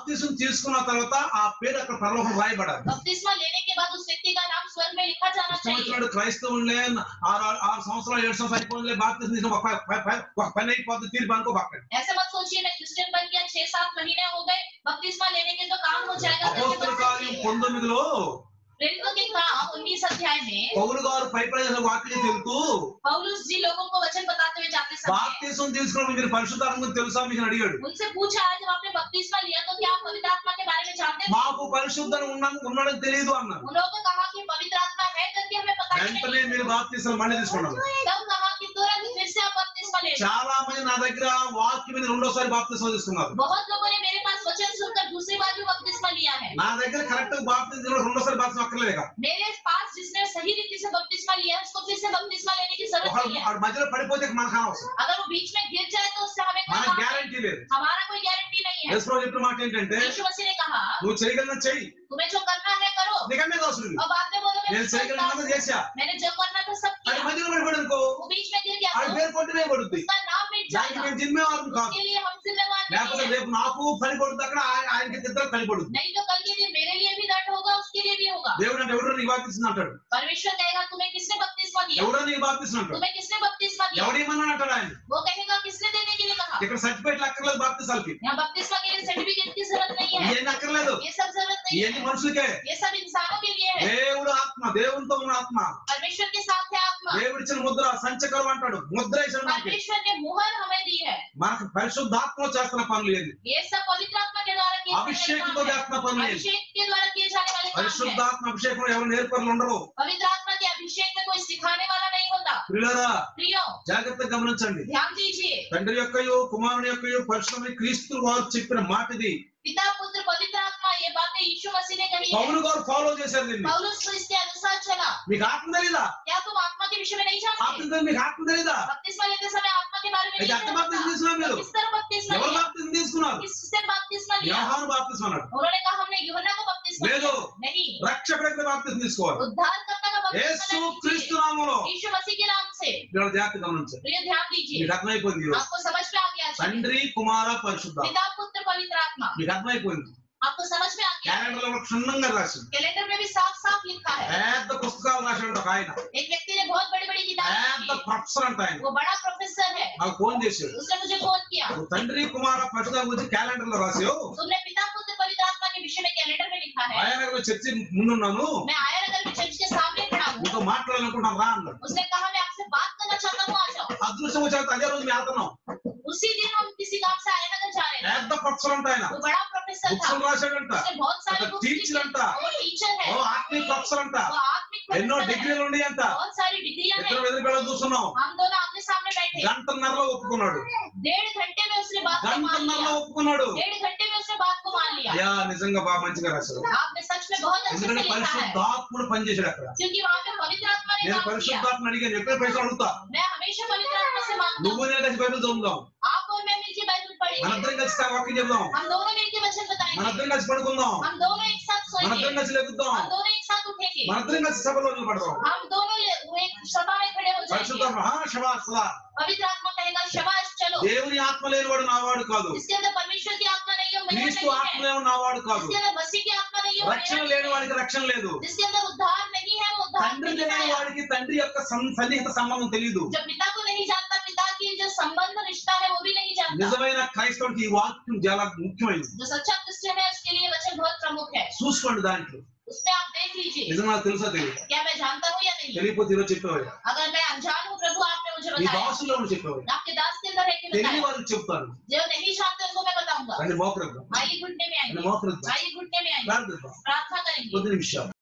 బాప్తిసం తీసుకున్న తర్వాత ఆ పేరు అక్కడ పరలోకం రాయబడాలి बपतिस्मा लेने के बाद उस व्यक्ति का नाम स्वर्ग में लिखा जाना चाहिए సంవత్సరాలు క్రైస్తవులే ఆరు ఆరు- ఆరు సంవత్సరాలు ఏడు సంవత్సరాలు అయిపోయిందిలే బాప్తిసం తీసుకుని ఒక ప- ప- ప- ఒక పని అయిపోతుంది తీర్పు అనుకోబాకండి ऐसे मत सोचिए मैं क्रिश्चियन बन गया छह सात महीने हो गए बपतिस्मा लेने के तो काम हो जाएगा करके అపోస్తుల मत కార్యం सोचिए। పంతొమ్మిదిలో प्रेरितों के काम उन्नीस अध्याय में పౌలు గారు పై ప్రజల వాక్యం తెలుతూ पौलुस जी लोगों को वचन बताते हुए जाते समय బాప్తిసం తీసుకున్న మీరు పరిశుద్ధాత్మ గురించి తెలుసా మీకు అని అడిగాడు उनसे पूछा है जब आपने बपतिस्मा लिया तो क्या आप पवित्र आत्मा के बारे में जानते थे మాకు పరిశుద్ధం ఉన్నా ఉన్నాడని తెలియదు అన్నారు उन लोगों को कहा कि पवित्र आत्मा है करके हमें पता ही వెంటనే नहीं మీరు బాప్తిసం మళ్ళీ తీసుకున్నారు तब कहा कि तुरंत फिर से आप बपतिस्मा ले लो। చాలా మంది నా దగ్గర వాక్యం మీద రెండోసారి బాప్తిసం తీసుకున్నారు बहुत लोगों ने मेरे पास वचन सुनकर दूसरी बार भी बपतिस्मा लिया है నా దగ్గర కరెక్ట్ బాప్తిసం తీసుకున్న రెండోసారి బాప్తిసం అక్కర్లేదు ఇక. मेरे पास जिसने सही रीति से बपतिस्मा लिया है उसको फिर से बपतिस्मा लेने की जरूरत ఒకవేళ नहीं है వాడు మధ్యలో పడిపోతే ఇక మనకు అనవసరం अगर वो बीच में गिर जाए तो उससे हमें कोई మనకు काम नहीं। గ్యారంటీ లేదు हमारा कोई गारंटी नहीं है యశ్వరావు చెప్పిన మాట ఏంటంటే यीशु मसीह ने कहा నువ్వు చేయగలిగిన చెయ్యి तुम्हें जो करना है करो నిజమే అవసరం లేదు. और बाद में बोलो నేను मैंने सब చేయగలిగినంత काम- చేశా मैंने जो करना था सब అది किया మధ్యలో పడిపోయాడు అనుకో वो बीच में गिर गया ఆడి तो పేరు కొట్టినే పడుద్ది उसका नाम मिट దానికి जाएगा మేము జిమ్మేవారం కాదు उसके लिए हम जिम्मेवार లేకపోతే नहीं है రేపు నాకు పని పడుతుంది అక్కడ ఆయ- ఆయనకి ఇద్దరు పని పడుతుంది नहीं तो कल के दिन मेरे लिए भी दंड होगा उसके लिए भी होगा దేవుడు అంటే ఎవడో నీకు బాప్తిస్తుంది అంటాడు परमेश्वर कहेगा तुम्हें किसने बपतिस्मा दिया ఎవడో నీకు బాప్తిస్తుంది అంటాడు तुम्हें किसने बपतिस्मा दिया ఎవడేమన్నా అంటాడు ఆయన वो कहेगा किसने देने के लिए कहा ఇక్కడ సర్టిఫికేట్లు అక్కర్లేదు బాప్తిసాలకి यहाँ बपतिस्मा के लिए सर्टिफिकेट की जरूरत नहीं है ఇవన్నీ అక్కర్లేదు ये सब जरूरत नहीं ఇవన్నీ है మనుషులకే ये सब इंसानों के लिए है దేవుడు ఆత్మ దేవునితో ఉన్న ఆత్మ परमेश्वर के साथ है आत्मा దేవుడిచ్చిన ముద్ర సంచకరం అంటాడు ముద్ర వేసాడు మనకి परमेश्वर ने मुहर हमें दी है మనకు పరిశుద్ధాత్మ చేస్తున్న పనులు ఏంది ये सब पवित्र आत्मा के द्वारा किए जाने वाले అభిషేకంతో काम है। చేస్తున్న పనులు ఏంది अभिषेक के द्वारा किए जाने वाले काम है పరిశుద్ధాత్మ అభిషేకం ఎవరు నేర్పరులు ఉండరు पवित्र आत्मा के अभिषेक में कोई सिखाने वाला नहीं होता ప్రియులారా प्रियो జాగ్రత్తగా గమనించండి ध्यान दीजिए తండ్రి యొక్కయో కుమారుని యొక్కయో పరిశ్రమ క్రీస్తు వారు చెప్పిన మాట ఇది पिता पुत्र पवित्र आत्मा ये बातें यीशु मसीह ने कही है పౌలు గారు ఫాలో చేశారు దీన్ని पौलुस तो इसके अनुसार चला మీకు ఆత్మ తెలీదా क्या तुम आत्मा के विषय में नहीं ఆత్మ जानते తెలీదా? మీకు ఆత్మ తెలీదా बपतिस्मा लेते समय आत्मा के बारे में అయితే नहीं ఎంత जानते బాప్తిసం తీసుకున్నారు మీరు किस तरह बपतिस्मा ఎవరు लिया బాప్తిసం తీసుకున్నారు किससे बपतिस्मा लिया యోహాను బాప్తిసం అన్నాడు उन्होंने कहा हमने यूहन्ना को बपतिस्मा లేదు. लिया नहीं రక్షకుడికి బాప్తిసం తీసుకోవాలి उद्धार करता का యేసు बपतिस्मा క్రీస్తు लीजिए నామంలో यीशु मसीह के नाम से ఇక్కడ జాగ్రత్త గమనించండి प्रिय ध्यान दीजिए మీకు అర్థమైపోయింది ఈరోజు. आपको समझ में आ गया जी? తండ్రి కుమార పరిశుద్ధ पिता पुत्र पवित्र आत्मा మీకు అర్థమైపోయింది आपको समझ में आ गया క్యాలెండర్ లో క్షుణ్ణంగా రాసింది कैलेंडर में भी साफ साफ लिखा है పెద్ద పుస్తకాలు రాశాడు ఒక ఆయన एक व्यक्ति ने बहुत बड़ी बड़ी किताबें పెద్ద लिखी ప్రొఫెసర్ అంట ఆయన वो बड़ा प्रोफेसर है నాకు ఫోన్ చేశాడు उसने मुझे फोन किया నువ్వు తండ్రి కుమార పరిశుద్ధ గురించి క్యాలెండర్ లో రాసావు तुमने पिता पुत्र पवित्र आत्मा के विषय में कैलेंडर में लिखा है ఆయన చర్చి ముందున్నాను मैं आया नगर में चर्च के सामने खड़ा हूँ నీతో మాట్లాడాలనుకుంటాను రా అన్నాడు उसने कहा मैं आपसे बात करना चाहता हूँ आ जाओ అదృష్టం వచ్చాక అదే రోజు మేము వెళ్తున్నాం उसी दिन हम किसी काम से आया नगर जा रहे थे పెద్ద ప్రొఫెసర్ అంట ఆయన वो बड़ा प्रोफेसर था బుక్స్ రాశాడంట उसने बहुत सारी ఒక बुक्स teacher लिखी अंట। वो टीचर है ఓ ఆత్మీయ ప్రొఫెసర్ అంట वो आत्मिक ఎన్నో प्रोफेसर है డిగ్రీలు ఉన్నాయంట बहुत सारी डिग्रियां हैं ఇద్దరు ఎదురు పిల్లలు చూస్తున్నాం हम दोनों आमने सामने बैठे గంటన్నరలో ఒప్పుకున్నాడు डेढ़ घंटे में उसने बात को मान గంటన్నరలో लिया ఒప్పుకున్నాడు डेढ़ घंटे में उसने बात को मान लिया అయ్యా నిజంగా బాగా మంచిగా రాశాడు आपने सच में बहुत अच्छे से ఎందుకంటే लिखा है పరిశుద్ధాత్ముడు పనిచేశాడు అక్కడ क्योंकि वहाँ पे पवित्र आत्मा ने నేను काम किया పరిశుద్ధాత్మ అడిగాను ఎక్కడ పైసలు అడుగుతా मैं हमेशा पवित्र आत्मा से मांगता నువ్వు हूँ నేను కలిసి బైబిల్ చదువుదాం आप और मैं मिलकर बाइबल पढ़ेंगे మనందరం కలిసి ఆ వాక్యం చెప్దాం हम दोनों मिलकर वचन बताएंगे మనందరం కలిసి పడుకుందాం हम दोनों एक साथ सोएंगे మనందరం కలిసి లెగుద్దాం हम दोनों एक साथ उठेंगे మనందరం కలిసి సభలో నిలబడదాం हम दोनों ले- वो एक सभा में खड़े हो जाएंगे పరిశుద్ధాత్మ "హా, శభాష్, సదా." पवित्र आत्मा कहेगा शबाश चलो దేవుని ఆత్మ లేనివాడు నావాడు కాదు इसके अंदर परमेश्वर की आत्मा नहीं है वो मेरा క్రీస్తు नहीं ఆత్మ है లేని నావాడు కాదు जिसके अंदर मसीह की आत्मा नहीं है वो రక్షణ मेरा లేని नहीं है వాడికి రక్షణ లేదు जिसके अंदर उद्धार नहीं है वो उद्धार తండ్రి नहीं లేని पाया వాడికి తండ్రి యొక్క సం- సన్నిహిత సంబంధం తెలియదు जब पिता को नहीं जानता पिता की जो संबंध रिश्ता है वो भी नहीं जानता నిజమైన క్రైస్తవుడికి ఈ వాక్యం చాలా ముఖ్యమైనది जो सच्चा क्रिश्चियन है उसके लिए वचन बहुत प्रमुख है చూసుకోండి దాంట్లో उसमें आप देख लीजिए నిజం నాకు తెలుసా తెలియదు क्या मैं जानता हूँ या नहीं తెలియకపోతే ఈరోజు చెప్పేవాడు अगर मैं अनजान हूँ प्रभु आपने मुझे ఈ बताया భాషలో ఉండి చెప్పేవాడు आपके दास के अंदर है कि తెలియని बताया వాళ్ళకి చెప్తాను जो नहीं जानते उनको मैं बताऊंगा రండి మోకరిద్దాం आइए घुटने में రండి आएंगे మోకరిద్దాం आइए घुटने में आएंगे ప్రార్థిద్దాం प्रार्थना करेंगे కొద్ది నిమిషాలు